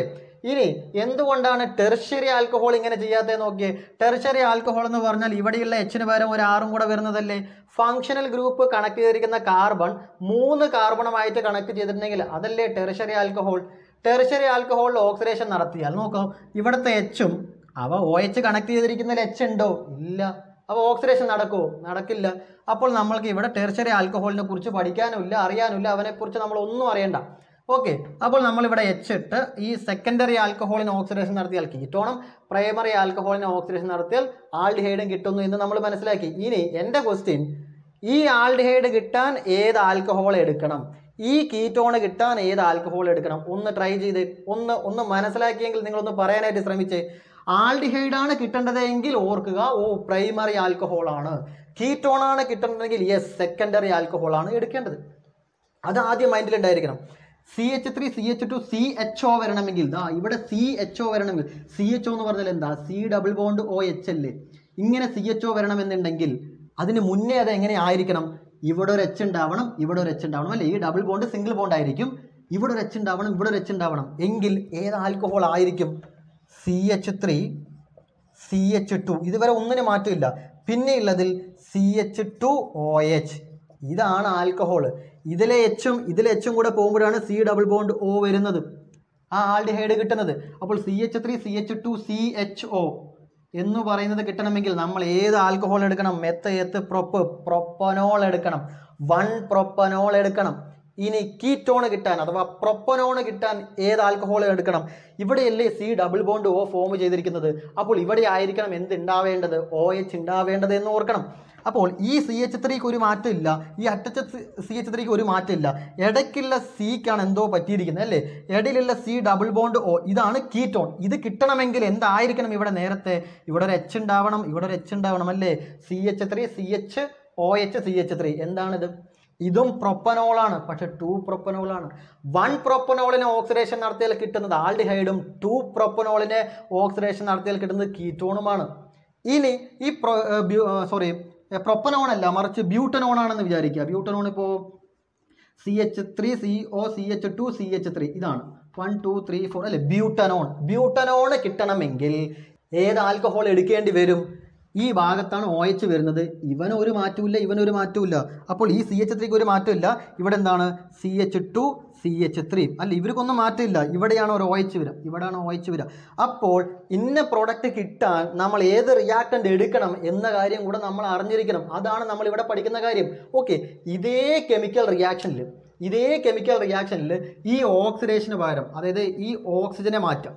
ഇനി എന്തുകൊണ്ടാണ് ടെർഷ്യറി ആൽക്കഹോൾ ഇങ്ങനെ ചെയ്യാത്തതെന്ന് നോക്കിയേ ടെർഷ്യറി ആൽക്കഹോൾ എന്ന് പറഞ്ഞാൽ ഇവിടെയുള്ള എച്ചിന് പകരം ഒരു ആറും കൂടെ വരുന്നതല്ലേ ഫങ്ഷണൽ ഗ്രൂപ്പ് കണക്ട് ചെയ്തിരിക്കുന്ന കാർബൺ മൂന്ന് കാർബണുമായിട്ട് കണക്ട് ചെയ്തിട്ടുണ്ടെങ്കിൽ അതല്ലേ ടെർഷ്യറി ആൽക്കഹോൾ ടെർഷ്യറി ആൽക്കഹോളിൽ ഓക്സിഡേഷൻ നടത്തിയാൽ നോക്കാം ഇവിടുത്തെ എച്ചും അവ ഒ എച്ച് കണക്ട് ചെയ്തിരിക്കുന്നതിൽ എച്ച് ഉണ്ടോ ഇല്ല അപ്പോൾ ഓക്സിഡേഷൻ നടക്കുമോ നടക്കില്ല അപ്പോൾ നമ്മൾക്ക് ഇവിടെ ടെർഷ്യറി ആൽക്കഹോളിനെ കുറിച്ച് പഠിക്കാനുമില്ല അറിയാനുമില്ല അവനെക്കുറിച്ച് നമ്മൾ ഒന്നും അറിയണ്ട ഓക്കെ അപ്പോൾ നമ്മളിവിടെ എച്ച് ഇട്ട് ഈ സെക്കൻഡറി ആൽക്കഹോളിന് ഓക്സിഡേഷൻ നടത്തിയാൽ കീറ്റോണം പ്രൈമറി ആൽക്കഹോളിന് ഓക്സിഡേഷൻ നടത്തിയാൽ ആൾഡിഹൈഡും കിട്ടുന്നു എന്ന് നമ്മൾ മനസ്സിലാക്കി ഇനി എൻ്റെ ക്വസ്റ്റ്യൻ ഈ ആൾഡിഹൈഡ് കിട്ടാൻ ഏത് ആൽക്കഹോൾ എടുക്കണം ഈ കീറ്റോണ് കിട്ടാൻ ഏത് ആൽക്കഹോൾ എടുക്കണം ഒന്ന് ട്രൈ ചെയ്ത് ഒന്ന് ഒന്ന് മനസ്സിലാക്കിയെങ്കിൽ നിങ്ങളൊന്ന് പറയാനായിട്ട് ശ്രമിച്ചേ ആൾഡിഹൈഡ് ആണ് കിട്ടേണ്ടതെങ്കിൽ ഓർക്കുക ഓ പ്രൈമറി ആൽക്കഹോൾ ആണ് കീറ്റോൺ ആണ് കിട്ടേണ്ടതെങ്കിൽ യെസ് സെക്കൻഡറി ആൽക്കഹോൾ ആണ് എടുക്കേണ്ടത് അത് ആദ്യം മൈൻഡിൽ ഉണ്ടായിരിക്കണം C H three C H two C H O വരണമെങ്കിൽ ദാ ഇവിടെ സി എച്ച് ഒ വരണമെങ്കിൽ സി എച്ച് ഒ എന്ന് പറഞ്ഞാൽ എന്താ C double bond O H അല്ലേ ഇങ്ങനെ സി എച്ച് ഒ വരണമെന്നുണ്ടെങ്കിൽ അതിന് മുന്നേ അത് എങ്ങനെ ആയിരിക്കണം ഇവിടെ ഒരു എച്ച് ഉണ്ടാവണം ഇവിടെ ഒരു എച്ച് ഉണ്ടാവണം അല്ലേ ഈ ഡബിൾ ബോണ്ട് സിംഗിൾ ബോണ്ട് ആയിരിക്കും ഇവിടെ ഒരു എച്ച് ഉണ്ടാവണം ഇവിടെ ഒരു എച്ച് ഉണ്ടാവണം എങ്കിൽ ഏത് ആൽക്കഹോൾ ആയിരിക്കും C H three C H two ഇതുവരെ ഒന്നിനും മാറ്റമില്ല പിന്നെ ഉള്ളതിൽ C H two O H ഇതാണ് ആൽക്കഹോൾ ഇതിലെ എച്ചും ഇതിലെ എച്ചും കൂടെ പോകുമ്പോഴാണ് സി ഡബിൾ ബോണ്ട് ഒ വരുന്നത് ആ ആൾഡിഹൈഡ് കിട്ടുന്നത് അപ്പോൾ C H three C H two C H O എന്ന് പറയുന്നത് കിട്ടണമെങ്കിൽ നമ്മൾ ഏത് ആൽക്കഹോൾ എടുക്കണം മെത്ത് എത്ത് പ്രൊപ്പ് പ്രൊപ്പനോൾ എടുക്കണം വൺ പ്രൊപ്പനോൾ എടുക്കണം ഇനി കീറ്റോൺ കിട്ടാൻ അഥവാ പ്രൊപ്പനോൺ കിട്ടാൻ ഏത് ആൽക്കഹോൾ എടുക്കണം ഇവിടെയല്ലേ C double bond O form ചെയ്തിരിക്കുന്നത് അപ്പോൾ ഇവിടെ ആയിരിക്കണം എന്ത് ഉണ്ടാവേണ്ടത് ഒ എച്ച് ഉണ്ടാവേണ്ടത് എന്ന് ഓർക്കണം അപ്പോൾ ഈ സി എച്ച് ത്രീക്ക് ഒരു മാറ്റമില്ല ഈ അറ്റച്ച സി എച്ച് ത്രീക്ക് ഒരു മാറ്റമില്ല ഇടയ്ക്കുള്ള സിക്കാണ് എന്തോ പറ്റിയിരിക്കുന്നത് അല്ലേ ഇടയിലുള്ള സി ഡബിൾ ബോണ്ട് ഒ ഇതാണ് കീറ്റോൺ ഇത് കിട്ടണമെങ്കിൽ എന്തായിരിക്കണം ഇവിടെ നേരത്തെ ഇവിടെ ഒരു എച്ച് ഉണ്ടാവണം ഇവിടെ ഒരു എച്ച് ഉണ്ടാവണം അല്ലേ C H three C H O H C H three എന്താണിത് ഇതും പ്രൊപ്പനോളാണ് പക്ഷെ ടു പ്രൊപ്പനോളാണ് വൺ പ്രൊപ്പനോളിന് ഓക്സിഡേഷൻ നടത്തിയാൽ കിട്ടുന്നത് ആൾഡിഹൈഡും ടു പ്രൊപ്പനോളിന് ഓക്സിഡേഷൻ നടത്തിയാൽ കിട്ടുന്നത് കീറ്റോണുമാണ് ഇനി ഈ പ്രൊ സോറി പ്രൊപ്പനോൺ അല്ല മറിച്ച് ബ്യൂട്ടനോൺ ആണെന്ന് വിചാരിക്കുക ബ്യൂട്ടനോൺ ഇപ്പോൾ C H three C O C H two C H three ഇതാണ് വൺ ടു ത്രീ ഫോർ അല്ലേ ബ്യൂട്ടനോൺ ബ്യൂട്ടനോൺ കിട്ടണമെങ്കിൽ ഏത് ആൽക്കഹോൾ എടുക്കേണ്ടി വരും ഈ ഭാഗത്താണ് ഒ എച്ച് വരുന്നത് ഇവന് ഒരു മാറ്റമില്ല ഇവനൊരു മാറ്റമില്ല അപ്പോൾ ഈ സി എച്ച് ത്രീക്ക് ഒരു മാറ്റമില്ല ഇവിടെ എന്താണ് C H two C H three അല്ല ഇവർക്കൊന്നും മാറ്റമില്ല ഇവിടെയാണ് ഒരു ഒ എച്ച് വരിക ഇവിടെയാണ് ഒ എച്ച് വരിക അപ്പോൾ ഇന്ന പ്രോഡക്റ്റ് കിട്ടാൻ നമ്മൾ ഏത് റിയാക്ടൻ്റ് എടുക്കണം എന്ന കാര്യം കൂടെ നമ്മൾ അറിഞ്ഞിരിക്കണം അതാണ് നമ്മൾ ഇവിടെ പഠിക്കുന്ന കാര്യം ഓക്കെ ഇതേ കെമിക്കൽ റിയാക്ഷനിൽ ഇതേ കെമിക്കൽ റിയാക്ഷനിൽ ഈ ഓക്സിഡേഷന് പകരം അതായത് ഈ ഓക്സിജനെ മാറ്റാം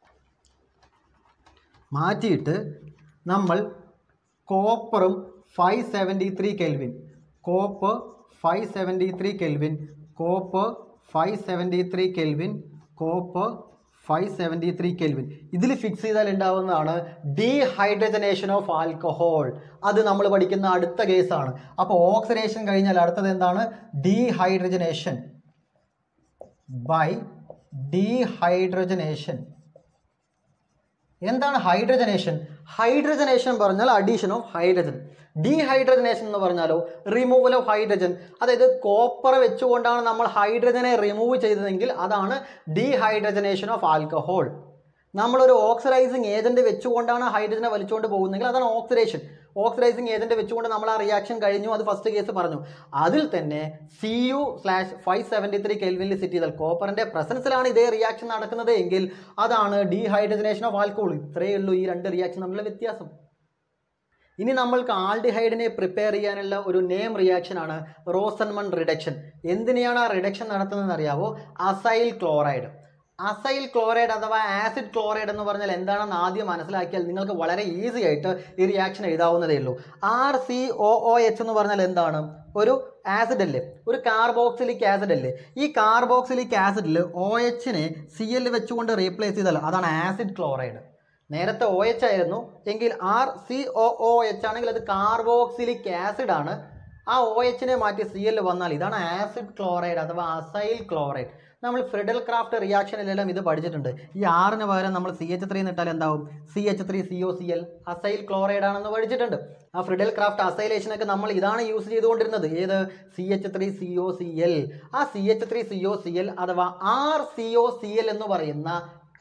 മാറ്റിയിട്ട് നമ്മൾ കോപ്പറും ഫൈവ് സെവൻറ്റി ത്രീ കെൽവിൻ കോപ്പ് ഫൈവ് സെവൻറ്റി ത്രീ കെൽവിൻ കോപ്പ് ഫൈവ് സെവൻറ്റി ത്രീ കെൽവിൻ കോപ്പ് ഫൈവ് സെവൻറ്റി ത്രീ കെൽവിൻ ഇതിൽ ഫിക്സ് ചെയ്താൽ ഉണ്ടാവുന്നതാണ് ഡീഹൈഡ്രജനേഷൻ ഓഫ് ആൽക്കഹോൾ അത് നമ്മൾ പഠിക്കുന്ന അടുത്ത കേസാണ് അപ്പോൾ ഓക്സിഡേഷൻ കഴിഞ്ഞാൽ അടുത്തത് എന്താണ് ഡീഹൈഡ്രജനേഷൻ ബൈ ഡീഹൈഡ്രജനേഷൻ എന്താണ് ഹൈഡ്രജനേഷൻ ഹൈഡ്രജനേഷൻ പറഞ്ഞാൽ അഡീഷൻ ഓഫ് ഹൈഡ്രജൻ ഡീഹൈഡ്രജനേഷൻ എന്ന് പറഞ്ഞാലോ റിമൂവൽ ഓഫ് ഹൈഡ്രജൻ അതായത് കോപ്പർ വെച്ചുകൊണ്ടാണ് നമ്മൾ ഹൈഡ്രജനെ റിമൂവ് ചെയ്തതെങ്കിൽ അതാണ് ഡീഹൈഡ്രജനേഷൻ ഓഫ് ആൽക്കഹോൾ നമ്മളൊരു ഓക്സിഡൈസിങ് ഏജന്റ് വെച്ചുകൊണ്ടാണ് ഹൈഡ്രജനെ വലിച്ചുകൊണ്ട് പോകുന്നതെങ്കിൽ അതാണ് ഓക്സിഡേഷൻ ഓക്സിഡൈസിങ് ഏജന്റ് വെച്ചുകൊണ്ട് നമ്മൾ ആ റിയാക്ഷൻ കഴിഞ്ഞു അത് ഫസ്റ്റ് കേസ് പറഞ്ഞു അതിൽ തന്നെ C U slash five seventy three കെൽവിനിൽ സെറ്റ് ചെയ്താൽ കോപ്പറിന്റെ പ്രസൻസിലാണ് ഇതേ റിയാക്ഷൻ നടക്കുന്നത് എങ്കിൽ അതാണ് ഡീഹൈഡ്രജനേഷൻ ഓഫ് ആൽക്കഹോൾ ഇത്രയേ ഉള്ളൂ ഈ രണ്ട് റിയാക്ഷൻ തമ്മിലുള്ള വ്യത്യാസം ഇനി നമ്മൾക്ക് ആൾഡിഹൈഡിനെ പ്രിപ്പയർ ചെയ്യാനുള്ള ഒരു നെയിം റിയാക്ഷൻ ആണ് റോസൻമൺ റിഡക്ഷൻ എന്തിനെയാണ് ആ റിഡക്ഷൻ നടത്തുന്നതെന്ന് അറിയാവോ അസൈൽ ക്ലോറൈഡ് അസൈൽ ക്ലോറൈഡ് അഥവാ ആസിഡ് ക്ലോറൈഡ് എന്ന് പറഞ്ഞാൽ എന്താണെന്ന് ആദ്യം മനസ്സിലാക്കിയാൽ നിങ്ങൾക്ക് വളരെ ഈസി ആയിട്ട് ഈ റിയാക്ഷൻ എഴുതാവുന്നതേ ഉള്ളൂ R C O O H എന്ന് പറഞ്ഞാൽ എന്താണ് ഒരു ആസിഡ് അല്ലേ ഒരു കാർബോക്സിലിക് ആസിഡ് അല്ലേ ഈ കാർബോക്സിലിക് ആസിഡിൽ ഒ എച്ചിനെ സി എൽ വെച്ചുകൊണ്ട് റീപ്ലേസ് ചെയ്താൽ അതാണ് ആസിഡ് ക്ലോറൈഡ് നേരത്തെ ഒ എച്ച് ആയിരുന്നു എങ്കിൽ R C O O H ആണെങ്കിൽ അത് കാർബോക്സിലിക് ആസിഡ് ആണ് ആ ഒ എച്ചിനെ മാറ്റി സി എൽ വന്നാൽ ഇതാണ് ആസിഡ് ക്ലോറൈഡ് അഥവാ അസൈൽ ക്ലോറൈഡ് നമ്മൾ ഫ്രിഡൽ ക്രാഫ്റ്റ് റിയാക്ഷനിലെല്ലാം ഇത് പഠിച്ചിട്ടുണ്ട് ഈ ആറിന് പകരം നമ്മൾ സി എച്ച് ത്രീ ഇട്ടാൽ എന്താവും C H three C O C L acyl chloride ആണെന്ന് പഠിച്ചിട്ടുണ്ട് ആ ഫ്രിഡൽ ക്രാഫ്റ്റ് അസൈലേഷനൊക്കെ നമ്മൾ ഇതാണ് യൂസ് ചെയ്തുകൊണ്ടിരുന്നത് ഏത് C H three C O C L ആ C H three C O C L അഥവാ R C O C L എന്ന് പറയുന്ന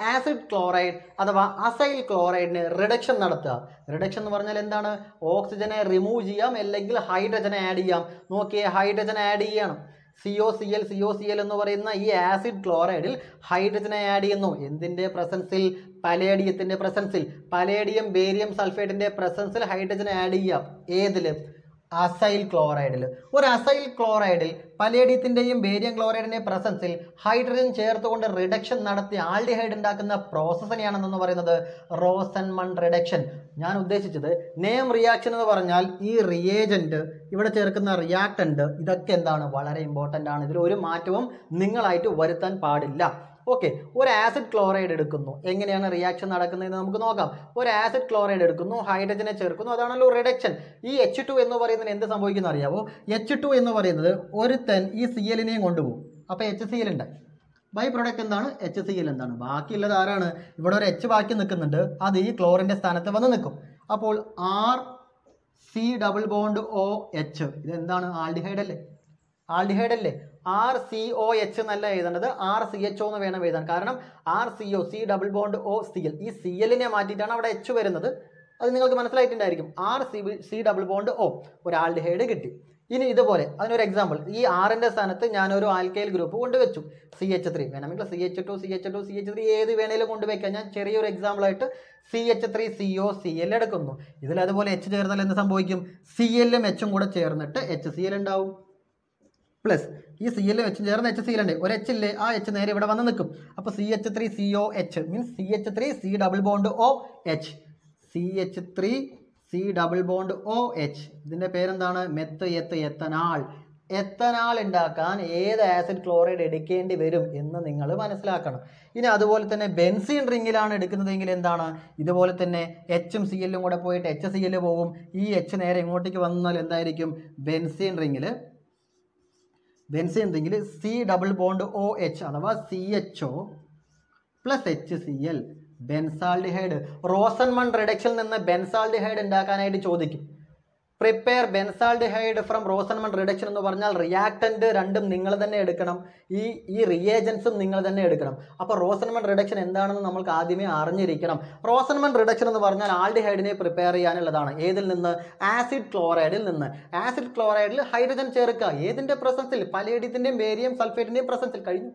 ആസിഡ് ക്ലോറൈഡ് അഥവാ അസൈൽ ക്ലോറൈഡിന് റിഡക്ഷൻ നടത്തുക റിഡക്ഷൻ എന്ന് പറഞ്ഞാൽ എന്താണ് ഓക്സിജനെ റിമൂവ് ചെയ്യാം അല്ലെങ്കിൽ ഹൈഡ്രജനെ ആഡ് ചെയ്യാം നോക്കിയേ ഹൈഡ്രജൻ ആഡ് ചെയ്യണം C O C L C O C L എന്ന് പറയുന്ന ഈ ആസിഡ് ക്ലോറൈഡിൽ ഹൈഡ്രജനെ ആഡ് ചെയ്യുന്നു എന്തിൻ്റെ പ്രസൻസിൽ പലേഡിയത്തിൻ്റെ പ്രസൻസിൽ പലേഡിയം ബേരിയം സൾഫേറ്റിൻ്റെ പ്രസൻസിൽ ഹൈഡ്രജനെ ആഡ് ചെയ്യാം ഏതിൽ അസൈൽ ക്ലോറൈഡിൽ ഒരു അസൈൽ ക്ലോറൈഡിൽ പലേഡിയത്തിൻ്റെയും ബേരിയം ക്ലോറൈഡിൻ്റെയും പ്രസൻസിൽ ഹൈഡ്രജൻ ചേർത്തുകൊണ്ട് റിഡക്ഷൻ നടത്തി ആൾഡിഹൈഡ് ഉണ്ടാക്കുന്ന പ്രോസസ്സിനെയാണെന്ന് പറയുന്നത് റോസൻമൺ റിഡക്ഷൻ ഞാൻ ഉദ്ദേശിച്ചത് നെയിം റിയാക്ഷൻ എന്ന് പറഞ്ഞാൽ ഈ റിയേജൻറ്റ് ഇവിടെ ചേർക്കുന്ന റിയാക്ടൻറ്റ് ഇതൊക്കെ എന്താണ് വളരെ ഇമ്പോർട്ടൻ്റ് ആണ് ഇതിൽ ഒരു മാറ്റവും നിങ്ങളായിട്ട് വരുത്താൻ പാടില്ല ഓക്കെ ഒരു ആസിഡ് ക്ലോറൈഡ് എടുക്കുന്നു എങ്ങനെയാണ് റിയാക്ഷൻ നടക്കുന്നതെന്ന് നമുക്ക് നോക്കാം ഒരു ആസിഡ് ക്ലോറൈഡ് എടുക്കുന്നു ഹൈഡ്രജനെ ചേർക്കുന്നു അതാണല്ലോ റിഡക്ഷൻ ഈ എച്ച് ടു എന്ന് പറയുന്നതിന് എന്ത് സംഭവിക്കുന്ന അറിയാവോ എച്ച് ടു എന്ന് പറയുന്നത് ഒരുത്തൻ ഈ സി എല്ലിനെയും കൊണ്ടുപോകും അപ്പോൾ എച്ച് സി എൽ ഉണ്ട് ബൈ പ്രൊഡക്റ്റ് എന്താണ് എച്ച് സി എൽ എന്താണ് ബാക്കിയുള്ളത് ആരാണ് ഇവിടെ ഒരു എച്ച് ബാക്കി നിൽക്കുന്നുണ്ട് അത് ഈ ക്ലോറിൻ്റെ സ്ഥാനത്ത് വന്ന് നിൽക്കും അപ്പോൾ R C double bond O H ഇത് എന്താണ് ആൾഡിഹൈഡ് അല്ലേ ആൾഡിഹൈഡ് അല്ലേ ആർ സി ഒ എച്ച് എന്നല്ല എഴുതേണ്ടത് ആർ സി എച്ച് ഒ എന്ന് വേണം എഴുതാൻ കാരണം R C O C double bond O C L ഈ സി എല്ലിനെ മാറ്റിയിട്ടാണ് അവിടെ എച്ച് വരുന്നത് അത് നിങ്ങൾക്ക് മനസ്സിലായിട്ടുണ്ടായിരിക്കും R C C double bond O ഒരു ആൾഡിഹൈഡ് കിട്ടി ഇനി ഇതുപോലെ അതിനൊരു എക്സാമ്പിൾ ഈ ആറിൻ്റെ സ്ഥാനത്ത് ഞാനൊരു ആൽക്കൈൽ ഗ്രൂപ്പ് കൊണ്ടുവച്ചു സി എച്ച് ത്രീ വേണമെങ്കിൽ C H two C H two C H three ഏത് വേണേലും കൊണ്ടുവയ്ക്കാം ഞാൻ ചെറിയൊരു എക്സാമ്പിളായിട്ട് C H three C O C L എടുക്കുന്നു ഇതിൽ അതുപോലെ എച്ച് ചേർന്നാൽ എന്ത് സംഭവിക്കും സി എല്ലും എച്ചും കൂടെ ചേർന്നിട്ട് എച്ച് സി എൽ ഉണ്ടാവും പ്ലസ് ഈ സി എല്ലും എച്ചും ചേർന്ന് എച്ച് സി എൽ ഉണ്ട് ഒരു എച്ച് ഇല്ലേ ആ എച്ച് നേരെ ഇവിടെ വന്ന് നിൽക്കും അപ്പോൾ C H three C O H means C H three C double bond O H C H three C double bond O H ഇതിൻ്റെ പേരെന്താണ് മെത്ത് എത്ത് എത്തനാൾ എത്തനാൾ ഉണ്ടാക്കാൻ ഏത് ആസിഡ് ക്ലോറൈഡ് എടുക്കേണ്ടി വരും എന്ന് നിങ്ങൾ മനസ്സിലാക്കണം ഇനി അതുപോലെ തന്നെ ബെൻസീൻ റിങ്ങിലാണ് എടുക്കുന്നതെങ്കിൽ എന്താണ് ഇതുപോലെ തന്നെ എച്ചും സി എല്ലും കൂടെ പോയിട്ട് എച്ച് സി എല്ല് പോകും ഈ എച്ച് നേരെ ഇങ്ങോട്ടേക്ക് വന്നാൽ എന്തായിരിക്കും ബെൻസീൻ റിങ്ങിൽ ബെൻസീൻ റിങ്ങിൽ C double bond O H അഥവാ C H O plus H C L benzaldehyde Rosenmund റിഡക്ഷനിൽ നിന്ന് ബെൻസാൾഡിഹൈഡ് ഉണ്ടാക്കാനായിട്ട് ചോദിക്കും prepare benzaldehyde from Rosenmund reduction എന്ന് പറഞ്ഞാൽ റിയാക്ടൻറ്റ് രണ്ടും നിങ്ങൾ തന്നെ എടുക്കണം ഈ ഈ റിയേജൻസും നിങ്ങൾ തന്നെ എടുക്കണം അപ്പോൾ റോസൻമൺ റിഡക്ഷൻ എന്താണെന്ന് നമ്മൾക്ക് ആദ്യമേ അറിഞ്ഞിരിക്കണം റോസൻമൺ റിഡക്ഷൻ എന്ന് പറഞ്ഞാൽ ആൾഡിഹൈഡിനെ പ്രിപ്പയർ ചെയ്യാനുള്ളതാണ് ഏതിൽ നിന്ന് ആസിഡ് ക്ലോറൈഡിൽ നിന്ന് ആസിഡ് ക്ലോറൈഡിൽ ഹൈഡ്രജൻ ചേർക്കുക ഏതിൻ്റെ പ്രസൻസിൽ പലേഡിയത്തിൻ്റെയും ബേരിയം സൾഫേറ്റിൻ്റെയും പ്രസൻസിൽ കഴിഞ്ഞു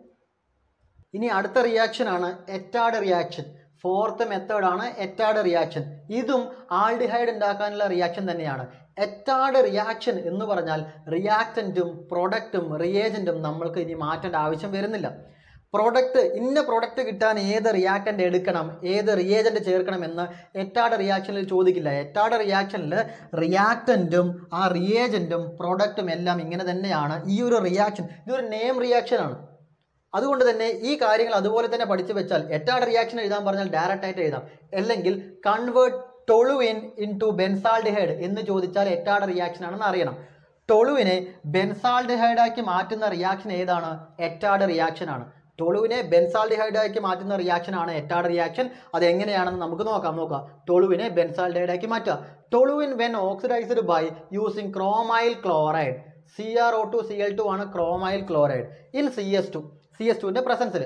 ഇനി അടുത്ത റിയാക്ഷൻ ആണ് എറ്റാഡ് റിയാക്ഷൻ ഫോർത്ത് മെത്തേഡാണ് എറ്റാഡ് റിയാക്ഷൻ ഇതും ആൾഡിഹൈഡ് ഉണ്ടാക്കാനുള്ള റിയാക്ഷൻ തന്നെയാണ് എറ്റാഡ് റിയാക്ഷൻ എന്ന് പറഞ്ഞാൽ റിയാക്റ്റൻറ്റും പ്രൊഡക്റ്റും റിയേജൻറ്റും നമ്മൾക്ക് ഇനി മാറ്റേണ്ട ആവശ്യം വരുന്നില്ല പ്രൊഡക്റ്റ് ഇന്ന പ്രൊഡക്റ്റ് കിട്ടാൻ ഏത് റിയാക്റ്റൻ്റ് എടുക്കണം ഏത് റിയേജൻറ്റ് ചേർക്കണം എന്ന് എറ്റാഡ് റിയാക്ഷനിൽ ചോദിക്കില്ല എറ്റാഡ് റിയാക്ഷനിൽ റിയാക്റ്റൻറ്റും ആ റിയേജൻറ്റും പ്രൊഡക്റ്റും എല്ലാം ഇങ്ങനെ തന്നെയാണ് ഈ ഒരു റിയാക്ഷൻ ഇതൊരു നെയിം റിയാക്ഷനാണ് അതുകൊണ്ട് തന്നെ ഈ കാര്യങ്ങൾ അതുപോലെ തന്നെ പഠിച്ചു വെച്ചാൽ എറ്റാഡ് റിയാക്ഷൻ എഴുതാൻ പറഞ്ഞാൽ ഡയറക്റ്റ് ആയിട്ട് എഴുതാം അല്ലെങ്കിൽ convert toluene into benzaldehyde എന്ന് ചോദിച്ചാൽ എറ്റാഡ് റിയാക്ഷൻ ആണെന്ന് അറിയണം ടൊളുവിനെ ബെൻസാൾഡിഹൈഡാക്കി മാറ്റുന്ന റിയാക്ഷൻ ഏതാണ് എറ്റാഡ് റിയാക്ഷൻ ആണ് ടൊളുവിനെ ബെൻസാൾഡിഹൈഡാക്കി മാറ്റുന്ന റിയാക്ഷൻ ആണ് എറ്റാഡ് റിയാക്ഷൻ അത് എങ്ങനെയാണെന്ന് നമുക്ക് നോക്കാം നോക്കാം ടൊളുവിനെ ബെൻസാൾഡിഹൈഡാക്കി മാറ്റുക toluene when oxidised by using chromyl chloride C R O two C L two ആണ് chromyl chloride in C S two C S ടുവിൻ്റെ പ്രസൻസിൽ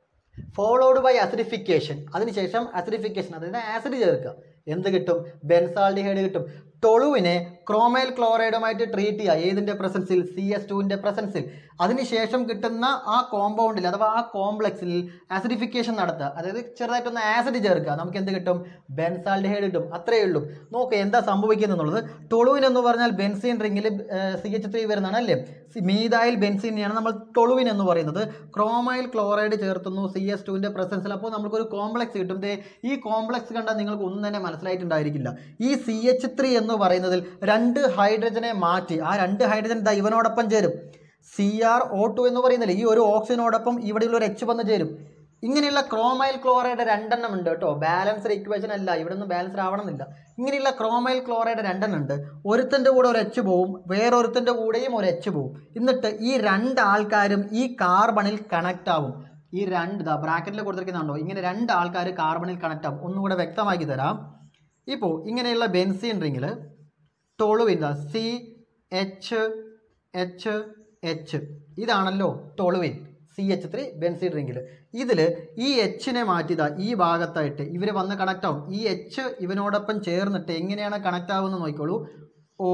ഫോളോഡ് ബൈ അസിഡിഫിക്കേഷൻ അതിനുശേഷം അസിഡിഫിക്കേഷൻ അതായത് ആസിഡ് ചേർക്കുക എന്ത് കിട്ടും ബെൻസാൾഡിഹൈഡ് കിട്ടും ടൊളുവിനെ ക്രോമൈൽ ക്ലോറൈഡുമായിട്ട് ട്രീറ്റ് ചെയ്യുക ഏതിൻ്റെ പ്രസൻസിൽ സി എസ് ടുവിൻ്റെ പ്രസൻസിൽ അതിനുശേഷം കിട്ടുന്ന ആ കോമ്പൗണ്ടിൽ അഥവാ ആ കോംപ്ലക്സിൽ ആസിഡിഫിക്കേഷൻ നടത്തുക അതായത് ചെറുതായിട്ടൊന്ന് ആസിഡ് ചേർക്കുക നമുക്ക് എന്ത് കിട്ടും ബെൻസാൾഡിഹൈഡ് കിട്ടും അത്രയേ ഉള്ളൂ നോക്കുക എന്താ സംഭവിക്കുന്നത് എന്നുള്ളത് ടൊളുവിൻ എന്ന് പറഞ്ഞാൽ ബെൻസീൻ റിങ്ങിൽ സി എച്ച് ത്രീ വരുന്നതാണ് അല്ലേ മീതായിൽ ബെൻസീനെയാണ് നമ്മൾ ടൊളുവിൻ എന്ന് പറയുന്നത് ക്രോമൈൽ ക്ലോറൈഡ് ചേർത്തുന്നു സി എസ് ടുവിൻ്റെ പ്രസൻസിൽ അപ്പോൾ നമുക്കൊരു കോംപ്ലക്സ് കിട്ടും ദേ ഈ കോംപ്ലക്സ് കണ്ടാൽ നിങ്ങൾക്ക് ഒന്നും തന്നെ മനസ്സിലായിട്ടുണ്ടായിരിക്കില്ല ഈ സി എച്ച് ത്രീ എന്ന് പറയുന്നതിൽ രണ്ട് ഹൈഡ്രജനെ മാറ്റി ആ രണ്ട് ഹൈഡ്രജൻ ദാ ഇവനോടൊപ്പം ചേരും സി ആർ ഒ ടു എന്ന് പറയുന്നില്ല ഈ ഒരു ഓക്സിജനോടൊപ്പം ഇവിടെയുള്ള ഒരു എച്ച് വന്ന് ചേരും ഇങ്ങനെയുള്ള ക്രോമൈൽ ക്ലോറൈഡ് രണ്ടെണ്ണം ഉണ്ട് കേട്ടോ ബാലൻസ്ഡ് ഇക്വേഷൻ അല്ല ഇവിടെ ഒന്നും ബാലൻസ്ഡ് ആവണമെന്നില്ല ഇങ്ങനെയുള്ള ക്രോമൈൽ ക്ലോറൈഡ് രണ്ടെണ്ണം ഉണ്ട് ഒരുത്തൻ്റെ കൂടെ ഒരു എച്ച് പോവും വേറൊരുത്തൻ്റെ കൂടെയും ഒരു എച്ച് പോവും എന്നിട്ട് ഈ രണ്ട് ആൾക്കാരും ഈ കാർബണിൽ കണക്റ്റ് ആവും ഈ രണ്ട് ഇതാ ബ്രാക്കറ്റിൽ കൊടുത്തിരിക്കുന്നുണ്ടോ ഇങ്ങനെ രണ്ട് ആൾക്കാർ കാർബണിൽ കണക്റ്റ് ആവും ഒന്നുകൂടെ വ്യക്തമാക്കി തരാം ഇപ്പോൾ ഇങ്ങനെയുള്ള ബെൻസീൻ റിങ്ങിൽ toluene C H H H ഇതാണല്ലോ toluene C C H three benzene റിങ്ങിൽ ഇതിൽ ഈ എച്ചിനെ മാറ്റിയതാ ഈ ഭാഗത്തായിട്ട് ഇവർ വന്ന് കണക്ട് ആവും ഈ എച്ച് ഇവനോടൊപ്പം ചേർന്നിട്ട് എങ്ങനെയാണ് കണക്ട് ആവുമെന്ന് നോക്കിക്കോളൂ O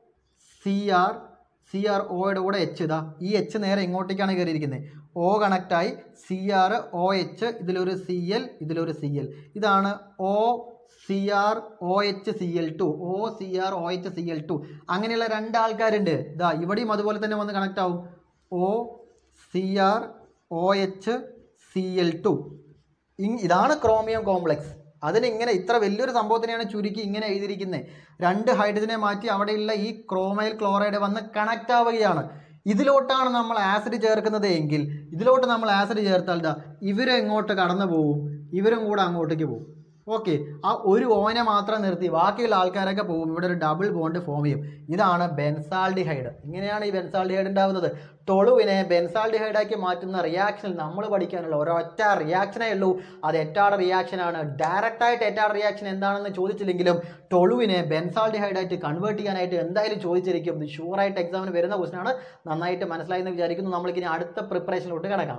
C R C R ഒയുടെ കൂടെ എച്ച് ഇതാ ഈ എച്ച് നേരെ ഇങ്ങോട്ടേക്കാണ് കയറിയിരിക്കുന്നത് ഒ കണക്റ്റായി സി ആർ ഒ എച്ച് ഇതിലൊരു സി എൽ ഇതിലൊരു സി എൽ ഇതാണ് O C R O H C L two O C R O H C L two അങ്ങനെയുള്ള രണ്ട് ആൾക്കാരുണ്ട് ഇതാ ഇവിടെയും അതുപോലെ തന്നെ വന്ന് കണക്ട് ആവും O C R O H C L two ഇതാണ് ക്രോമിയം കോംപ്ലക്സ് അതിന് ഇങ്ങനെ ഇത്ര വലിയൊരു സംഭവത്തിനെയാണ് ചുരുക്കി ഇങ്ങനെ എഴുതിയിരിക്കുന്നത് രണ്ട് ഹൈഡ്രജനെ മാറ്റി അവിടെയുള്ള ഈ ക്രോമൈൽ ക്ലോറൈഡ് വന്ന് കണക്റ്റ് ആവുകയാണ് ഇതിലോട്ടാണ് നമ്മൾ ആസിഡ് ചേർക്കുന്നത് എങ്കിൽ ഇതിലോട്ട് നമ്മൾ ആസിഡ് ചേർത്താൽ ദാ ഇവരും ഇങ്ങോട്ട് കടന്നു പോവും ഇവരും കൂടെ അങ്ങോട്ടേക്ക് പോകും ഓക്കെ ആ ഒരു ഓനെ മാത്രം നിർത്തി ബാക്കിയുള്ള ആൾക്കാരൊക്കെ പോകും ഇവിടെ ഒരു ഡബിൾ ബോണ്ട് ഫോം ചെയ്യും ഇതാണ് ബെൻസാൾഡിഹൈഡ് ഇങ്ങനെയാണ് ഈ ബെൻസാൾഡിഹൈഡ് ഉണ്ടാകുന്നത് ടൊളുവിനെ ബെൻസാൾഡിഹൈഡാക്കി മാറ്റുന്ന റിയാക്ഷനിൽ നമ്മൾ പഠിക്കാനുള്ള ഒരൊറ്റ റിയാക്ഷനേ ഉള്ളൂ അത് എറ്റാട് റിയാക്ഷനാണ് ഡയറക്റ്റായിട്ട് എറ്റാട് റിയാക്ഷൻ എന്താണെന്ന് ചോദിച്ചില്ലെങ്കിലും ടൊളുവിനെ ബെൻസാൾഡിഹൈഡായിട്ട് കൺവേർട്ട് ചെയ്യാനായിട്ട് എന്തായാലും ചോദിച്ചിരിക്കും ഇത് ഷുവറായിട്ട് എക്സാമിന് വരുന്ന ക്വസ്റ്റനാണ് നന്നായിട്ട് മനസ്സിലായി എന്ന് വിചാരിക്കുന്നു നമ്മൾക്കിനി അടുത്ത പ്രിപ്പറേഷനിലോട്ട് കിടക്കാം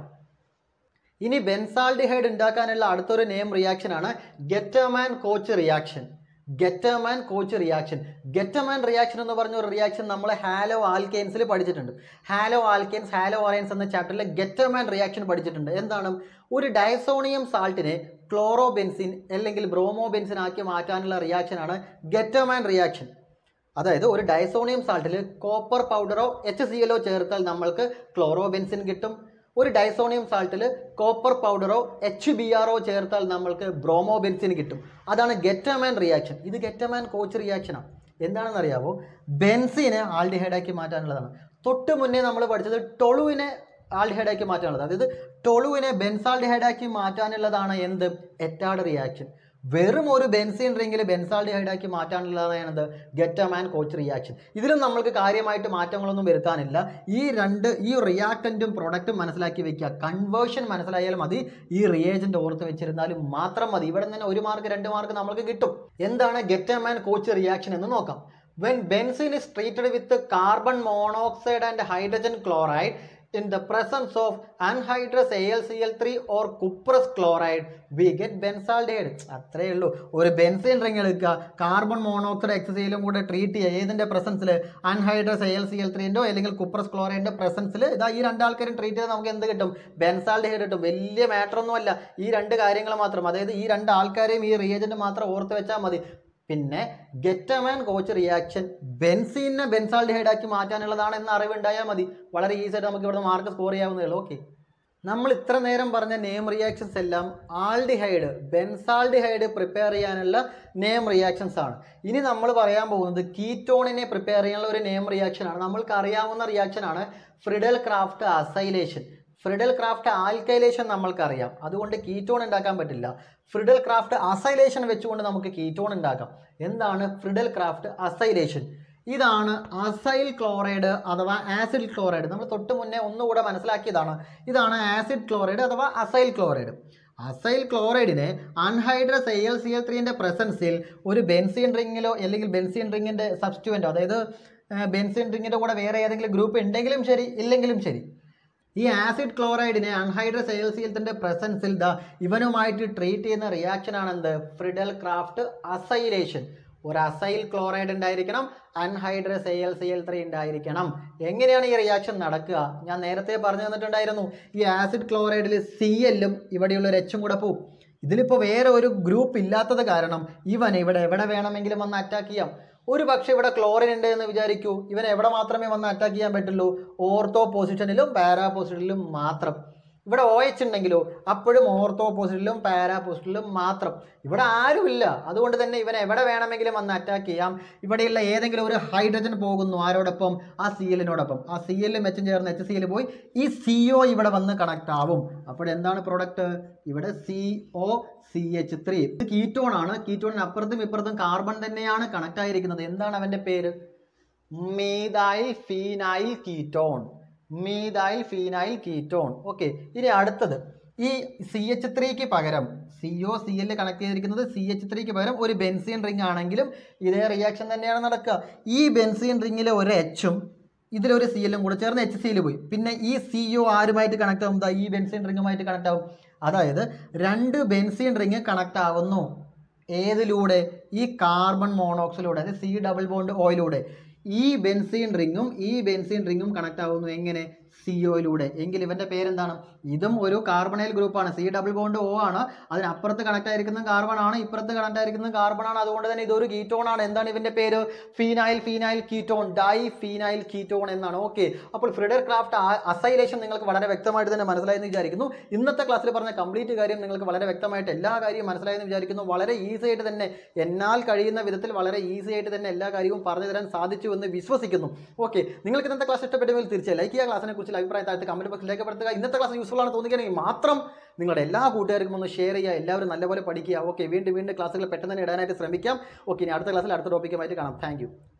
ഇനി ബെൻസാൾഡിഹൈഡ് ഉണ്ടാക്കാനുള്ള അടുത്തൊരു നെയിം റിയാക്ഷൻ ആണ് Gattermann Koch reaction Gattermann Koch reaction Gattermann reaction എന്ന് പറഞ്ഞ ഒരു റിയാക്ഷൻ നമ്മൾ ഹാലോ ആൽക്കെയിൻസിൽ പഠിച്ചിട്ടുണ്ട് ഹാലോ ആൽക്കെയിൻസ് ഹാലോ ഓറയൻസ് എന്ന ചാപ്റ്ററിൽ ഗെറ്റമാൻ റിയാക്ഷൻ പഠിച്ചിട്ടുണ്ട് എന്താണ് ഒരു ഡയസോണിയം സാൾട്ടിനെ ക്ലോറോബെൻസിൻ അല്ലെങ്കിൽ ബ്രോമോബെൻസിൻ ആക്കി മാറ്റാനുള്ള റിയാക്ഷനാണ് ഗെറ്റമാൻ റിയാക്ഷൻ അതായത് ഒരു ഡയസോണിയം സാൾട്ടിൽ കോപ്പർ പൗഡറോ എച്ച് സി എല്ലോ ചേർത്താൽ നമ്മൾക്ക് ക്ലോറോബെൻസിൻ കിട്ടും ഒരു ഡൈസോണിയം സാൾട്ടിൽ കോപ്പർ പൗഡറോ എച്ച് ബി ആറോ ചേർത്താൽ നമ്മൾക്ക് ബ്രോമോബെൻസിൻ കിട്ടും അതാണ് ഗെറ്റമാൻ റിയാക്ഷൻ ഇത് ഗെറ്റമാൻ കോച്ച് റിയാക്ഷനാണ് എന്താണെന്ന് അറിയാവോ ബെൻസിനെ ആൾഡിഹൈഡാക്കി മാറ്റാനുള്ളതാണ് തൊട്ട് മുന്നേ നമ്മൾ പഠിച്ചത് ടൊളുവിനെ ആൾഡിഹൈഡാക്കി മാറ്റാനുള്ളത് അതായത് ടൊളുവിനെ ബെൻസാൾഡിഹൈഡാക്കി മാറ്റാനുള്ളതാണ് എന്ത് എറ്റാഡ് റിയാക്ഷൻ വെറും ഒരു ബെൻസിൻ റിങ്ങിൽ ബെൻസാൾഡിഹൈഡാക്കി മാറ്റാനുള്ളതാണ് എന്ത് ഗെറ്റമാൻ കോച്ച് റിയാക്ഷൻ ഇതിലും നമ്മൾക്ക് കാര്യമായിട്ട് മാറ്റങ്ങളൊന്നും വരുത്താനില്ല ഈ രണ്ട് ഈ റിയാക്റ്റൻറ്റും പ്രൊഡക്റ്റും മനസ്സിലാക്കി വെക്കുക കൺവേർഷൻ മനസ്സിലായാൽ മതി ഈ റിയേജൻറ്റ് ഓർത്ത് വെച്ചിരുന്നാലും മാത്രം മതി ഇവിടെ നിന്ന് ഒരു മാർക്ക് രണ്ട് മാർക്ക് നമ്മൾക്ക് കിട്ടും എന്താണ് ഗെറ്റമാൻ കോച്ച് റിയാക്ഷൻ എന്ന് നോക്കാം when benzene is treated with carbon monoxide and hydrogen chloride in the presence of anhydrous AlCl3 or cuprous chloride we get benzaldehyde അത്രേ ഉള്ളൂ ഒരു ബെൻസിൻ റിങ് എടുക്കുക കാർബൺ മോണോക്സൈഡ് എക്സസൈലും കൂടെ ട്രീറ്റ് ചെയ്യുക ഏതിൻ്റെ പ്രസൻസിൽ anhydrous A L C L ത്രീൻ്റെയോ അല്ലെങ്കിൽ കുപ്രസ് ക്ലോറൈഡിൻ്റെ പ്രസൻസിൽ ഇതാ ഈ രണ്ടാൾക്കാരും ട്രീറ്റ് ചെയ്താൽ നമുക്ക് എന്ത് കിട്ടും ബെൻസാൾഡിഹൈഡ് കിട്ടും വലിയ മാറ്റർ ഒന്നുമല്ല ഈ രണ്ട് കാര്യങ്ങൾ മാത്രം അതായത് ഈ രണ്ട് ആൾക്കാരെയും ഈ റിയേജൻറ്റ് മാത്രം ഓർത്ത് വെച്ചാൽ മതി പിന്നെ ഗെറ്റമാൻ കോച്ച് റിയാക്ഷൻ ബെൻസീനെ ബെൻസാൾഡിഹൈഡ് ആക്കി മാറ്റാനുള്ളതാണ് എന്ന അറിവുണ്ടായാൽ മതി വളരെ ഈസി ആയിട്ട് നമുക്ക് ഇവിടെ മാർക്ക് സ്കോർ ചെയ്യാവുന്നതേ ഉള്ളൂ ഓക്കെ നമ്മൾ ഇത്ര നേരം പറഞ്ഞ നെയിം റിയാക്ഷൻസ് എല്ലാം ആൾഡിഹൈഡ് ബെൻസാൾഡിഹൈഡ് പ്രിപ്പയർ ചെയ്യാനുള്ള നെയിം റിയാക്ഷൻസ് ആണ് ഇനി നമ്മൾ പറയാൻ പോകുന്നത് കീറ്റോണിനെ പ്രിപ്പയർ ചെയ്യാനുള്ള ഒരു നെയിം റിയാക്ഷൻ ആണ് നമ്മൾക്ക് അറിയാവുന്ന റിയാക്ഷൻ ആണ് Friedel Crafts acylation Friedel Crafts alkylation നമ്മൾക്കറിയാം അതുകൊണ്ട് കീറ്റോൺ ഉണ്ടാക്കാൻ പറ്റില്ല ഫ്രിഡൽ ക്രാഫ്റ്റ് അസൈലേഷൻ വെച്ചുകൊണ്ട് നമുക്ക് കീറ്റോൺ ഉണ്ടാക്കാം എന്താണ് ഫ്രിഡൽ ക്രാഫ്റ്റ് അസൈലേഷൻ ഇതാണ് അസൈൽ ക്ലോറൈഡ് അഥവാ ആസിഡ് ക്ലോറൈഡ് നമ്മൾ തൊട്ട് മുന്നേ ഒന്നുകൂടെ മനസ്സിലാക്കിയതാണ് ഇതാണ് ആസിഡ് ക്ലോറൈഡ് അഥവാ അസൈൽ ക്ലോറൈഡ് അസൈൽ ക്ലോറൈഡിനെ anhydrous A L C L ത്രീൻ്റെ പ്രസൻസിൽ ഒരു ബെൻസിൻ റിങ്ങിലോ അല്ലെങ്കിൽ ബെൻസിൻ റിങ്ങിൻ്റെ സബ്സ്റ്റുവൻ്റോ അതായത് ബെൻസിൻ റിങ്ങിൻ്റെ കൂടെ വേറെ ഏതെങ്കിലും ഗ്രൂപ്പ് ഉണ്ടെങ്കിലും ശരി ഇല്ലെങ്കിലും ശരി ഈ ആസിഡ് ക്ലോറൈഡിനെ അൺഹൈഡ്രസ് എൽ സി എൽത്തിൻ്റെ പ്രസൻസിൽ ദ ഇവനുമായിട്ട് ട്രീറ്റ് ചെയ്യുന്ന റിയാക്ഷൻ ആണെന്ത് ഫ്രിഡൽ ക്രാഫ്റ്റ് അസൈലേഷൻ ഒരു അസൈൽ ക്ലോറൈഡ് ഉണ്ടായിരിക്കണം anhydrous A L C L three ഉണ്ടായിരിക്കണം എങ്ങനെയാണ് ഈ റിയാക്ഷൻ നടക്കുക ഞാൻ നേരത്തെ പറഞ്ഞു തന്നിട്ടുണ്ടായിരുന്നു ഈ ആസിഡ് ക്ലോറൈഡിൽ സി എല്ലും ഇവിടെയുള്ള ഒരു എച്ചും കൂടെ പോവും ഇതിലിപ്പോൾ വേറെ ഒരു ഗ്രൂപ്പ് ഇല്ലാത്തത് കാരണം ഇവൻ ഇവിടെ എവിടെ വേണമെങ്കിലും വന്ന് അറ്റാക്ക് ചെയ്യാം ഒരു പക്ഷേ ഇവിടെ ക്ലോറിൻ ഉണ്ട് എന്ന് വിചാരിക്കൂ ഇവൻ എവിടെ മാത്രമേ വന്ന് അറ്റാക്ക് ചെയ്യാൻ പറ്റുള്ളൂ ഓർത്തോ പൊസിഷനിലും പാരാ പൊസിഷനിലും മാത്രം ഇവിടെ ഒ എച്ച് ഉണ്ടെങ്കിലോ അപ്പോഴും ഓർത്തോ പൊസിഷനിലും പാരാ പൊസിഷനിലും മാത്രം ഇവിടെ ആരുമില്ല അതുകൊണ്ട് തന്നെ ഇവൻ എവിടെ വേണമെങ്കിലും വന്ന് അറ്റാക്ക് ചെയ്യാം ഇവിടെയുള്ള ഏതെങ്കിലും ഒരു ഹൈഡ്രജൻ പോകുന്നു ആരോടൊപ്പം ആ സി എല്ലിനോടൊപ്പം ആ സി എല്ലും എച്ചും ചേർന്ന് എച്ച് സി എൽ പോയി ഈ സി ഒ ഇവിടെ വന്ന് കണക്ട് ആവും അപ്പോൾ എന്താണ് പ്രോഡക്റ്റ് ഇവിടെ C O C H three ഇത് കീറ്റോൺ ആണ് കീറ്റോണിന് അപ്പുറത്തും ഇപ്പുറത്തും കാർബൺ തന്നെയാണ് കണക്ട് ആയിരിക്കുന്നത് എന്താണ് അവൻ്റെ പേര് methyl phenyl ketone methyl phenyl ketone okay ഇനി അടുത്തത് ഈ സി എച്ച് ത്രീക്ക് പകരം C O C L connect ചെയ്തിരിക്കുന്നത് സി എച്ച് ത്രീക്ക് പകരം ഒരു ബെൻസീൻ റിംഗ് ആണെങ്കിലും ഇതേ റിയാക്ഷൻ തന്നെയാണ് നടക്കുക ഈ ബെൻസീൻ റിങ്ങിലെ ഒരു എച്ചും ഇതിലൊരു സി എല്ലും കൂടെ ചേർന്ന് എച്ച് സിയിൽ പോയി പിന്നെ ഈ സി ഒ ആരുമായിട്ട് കണക്ട് ആവും ദാ ഈ ബെൻസിൻ റിങ്ങുമായിട്ട് കണക്ട് ആവും അതായത് രണ്ട് ബെൻസിൻ റിങ് കണക്ട് ആവുന്നു ഏതിലൂടെ ഈ കാർബൺ മോണോക്സൈഡിലൂടെ അതായത് സി ഡബിൾ ബോണ്ട് ഓയിലൂടെ ഈ ബെൻസീൻ റിങ്ങും ഈ ബെൻസീൻ റിങ്ങും കണക്ട് ആവുന്നു എങ്ങനെ സി ഒയിലൂടെ എങ്കിൽ ഇവന്റെ പേരെന്താണ് ഇതും ഒരു കാർബണൈൽ ഗ്രൂപ്പാണ് സി ഡബിൾ ബോണ്ട് ഒ ആണ് അതിനപ്പുറത്ത് കണക്ട് ആയിരിക്കുന്ന കാർബൺ ആണ് ഇപ്പുറത്ത് കണക്ട് ആയിരിക്കുന്ന കാർബൺ ആണ് അതുകൊണ്ട് തന്നെ ഇതൊരു കീറ്റോൺ ആണ് എന്താണ് ഇവന്റെ പേര് phenyl phenyl ketone di phenyl ketone എന്നാണ് ഓക്കെ അപ്പോൾ ഫ്രിഡർ ക്രാഫ്റ്റ് അസൈലേഷൻ നിങ്ങൾക്ക് വളരെ വ്യക്തമായിട്ട് തന്നെ മനസ്സിലായെന്ന് വിചാരിക്കുന്നു ഇന്നത്തെ ക്ലാസ്സിൽ പറഞ്ഞ കംപ്ലീറ്റ് കാര്യം നിങ്ങൾക്ക് വളരെ വ്യക്തമായിട്ട് എല്ലാ കാര്യവും മനസ്സിലായെന്ന് വിചാരിക്കുന്നു വളരെ ഈസി ആയിട്ട് തന്നെ എന്നാൽ കഴിയുന്ന വിധത്തിൽ വളരെ ഈസി ആയിട്ട് തന്നെ എല്ലാ കാര്യവും പറഞ്ഞു തരാൻ സാധിച്ചു എന്ന് വിശ്വസിക്കുന്നു ഓക്കെ നിങ്ങൾക്ക് ഇന്നത്തെ ക്ലാസ് ഇഷ്ടപ്പെട്ടെങ്കിൽ തീർച്ചയായും ലൈക്ക് ചെയ്യുക ക്ലാസ്സിനെ കുറിച്ച് അഭിപ്രായം താഴത്ത് കമന്റ് ബോക്സിൽ രേഖപ്പെടുത്തുക ഇന്നത്തെ ക്ലാസ് യൂസ്ഫുൾ ആണ് തോന്നിക്കുകയാണെങ്കിൽ മാത്രം നിങ്ങളുടെ എല്ലാ കൂട്ടുകാർക്കും ഒന്ന് ഷെയർ ചെയ്യുക എല്ലാവരും നല്ലപോലെ പഠിക്കുക ഓക്കെ വീണ്ടും വീണ്ടും ക്ലാസ്സുകൾ പെട്ടെന്ന് തന്നെ ഇടാനായിട്ട് ശ്രമിക്കാം ഓക്കെ ഇനി അടുത്ത ക്ലാസ്സിൽ അടുത്ത ടോപ്പിക്കുമായിട്ട് കാണാം താങ്ക്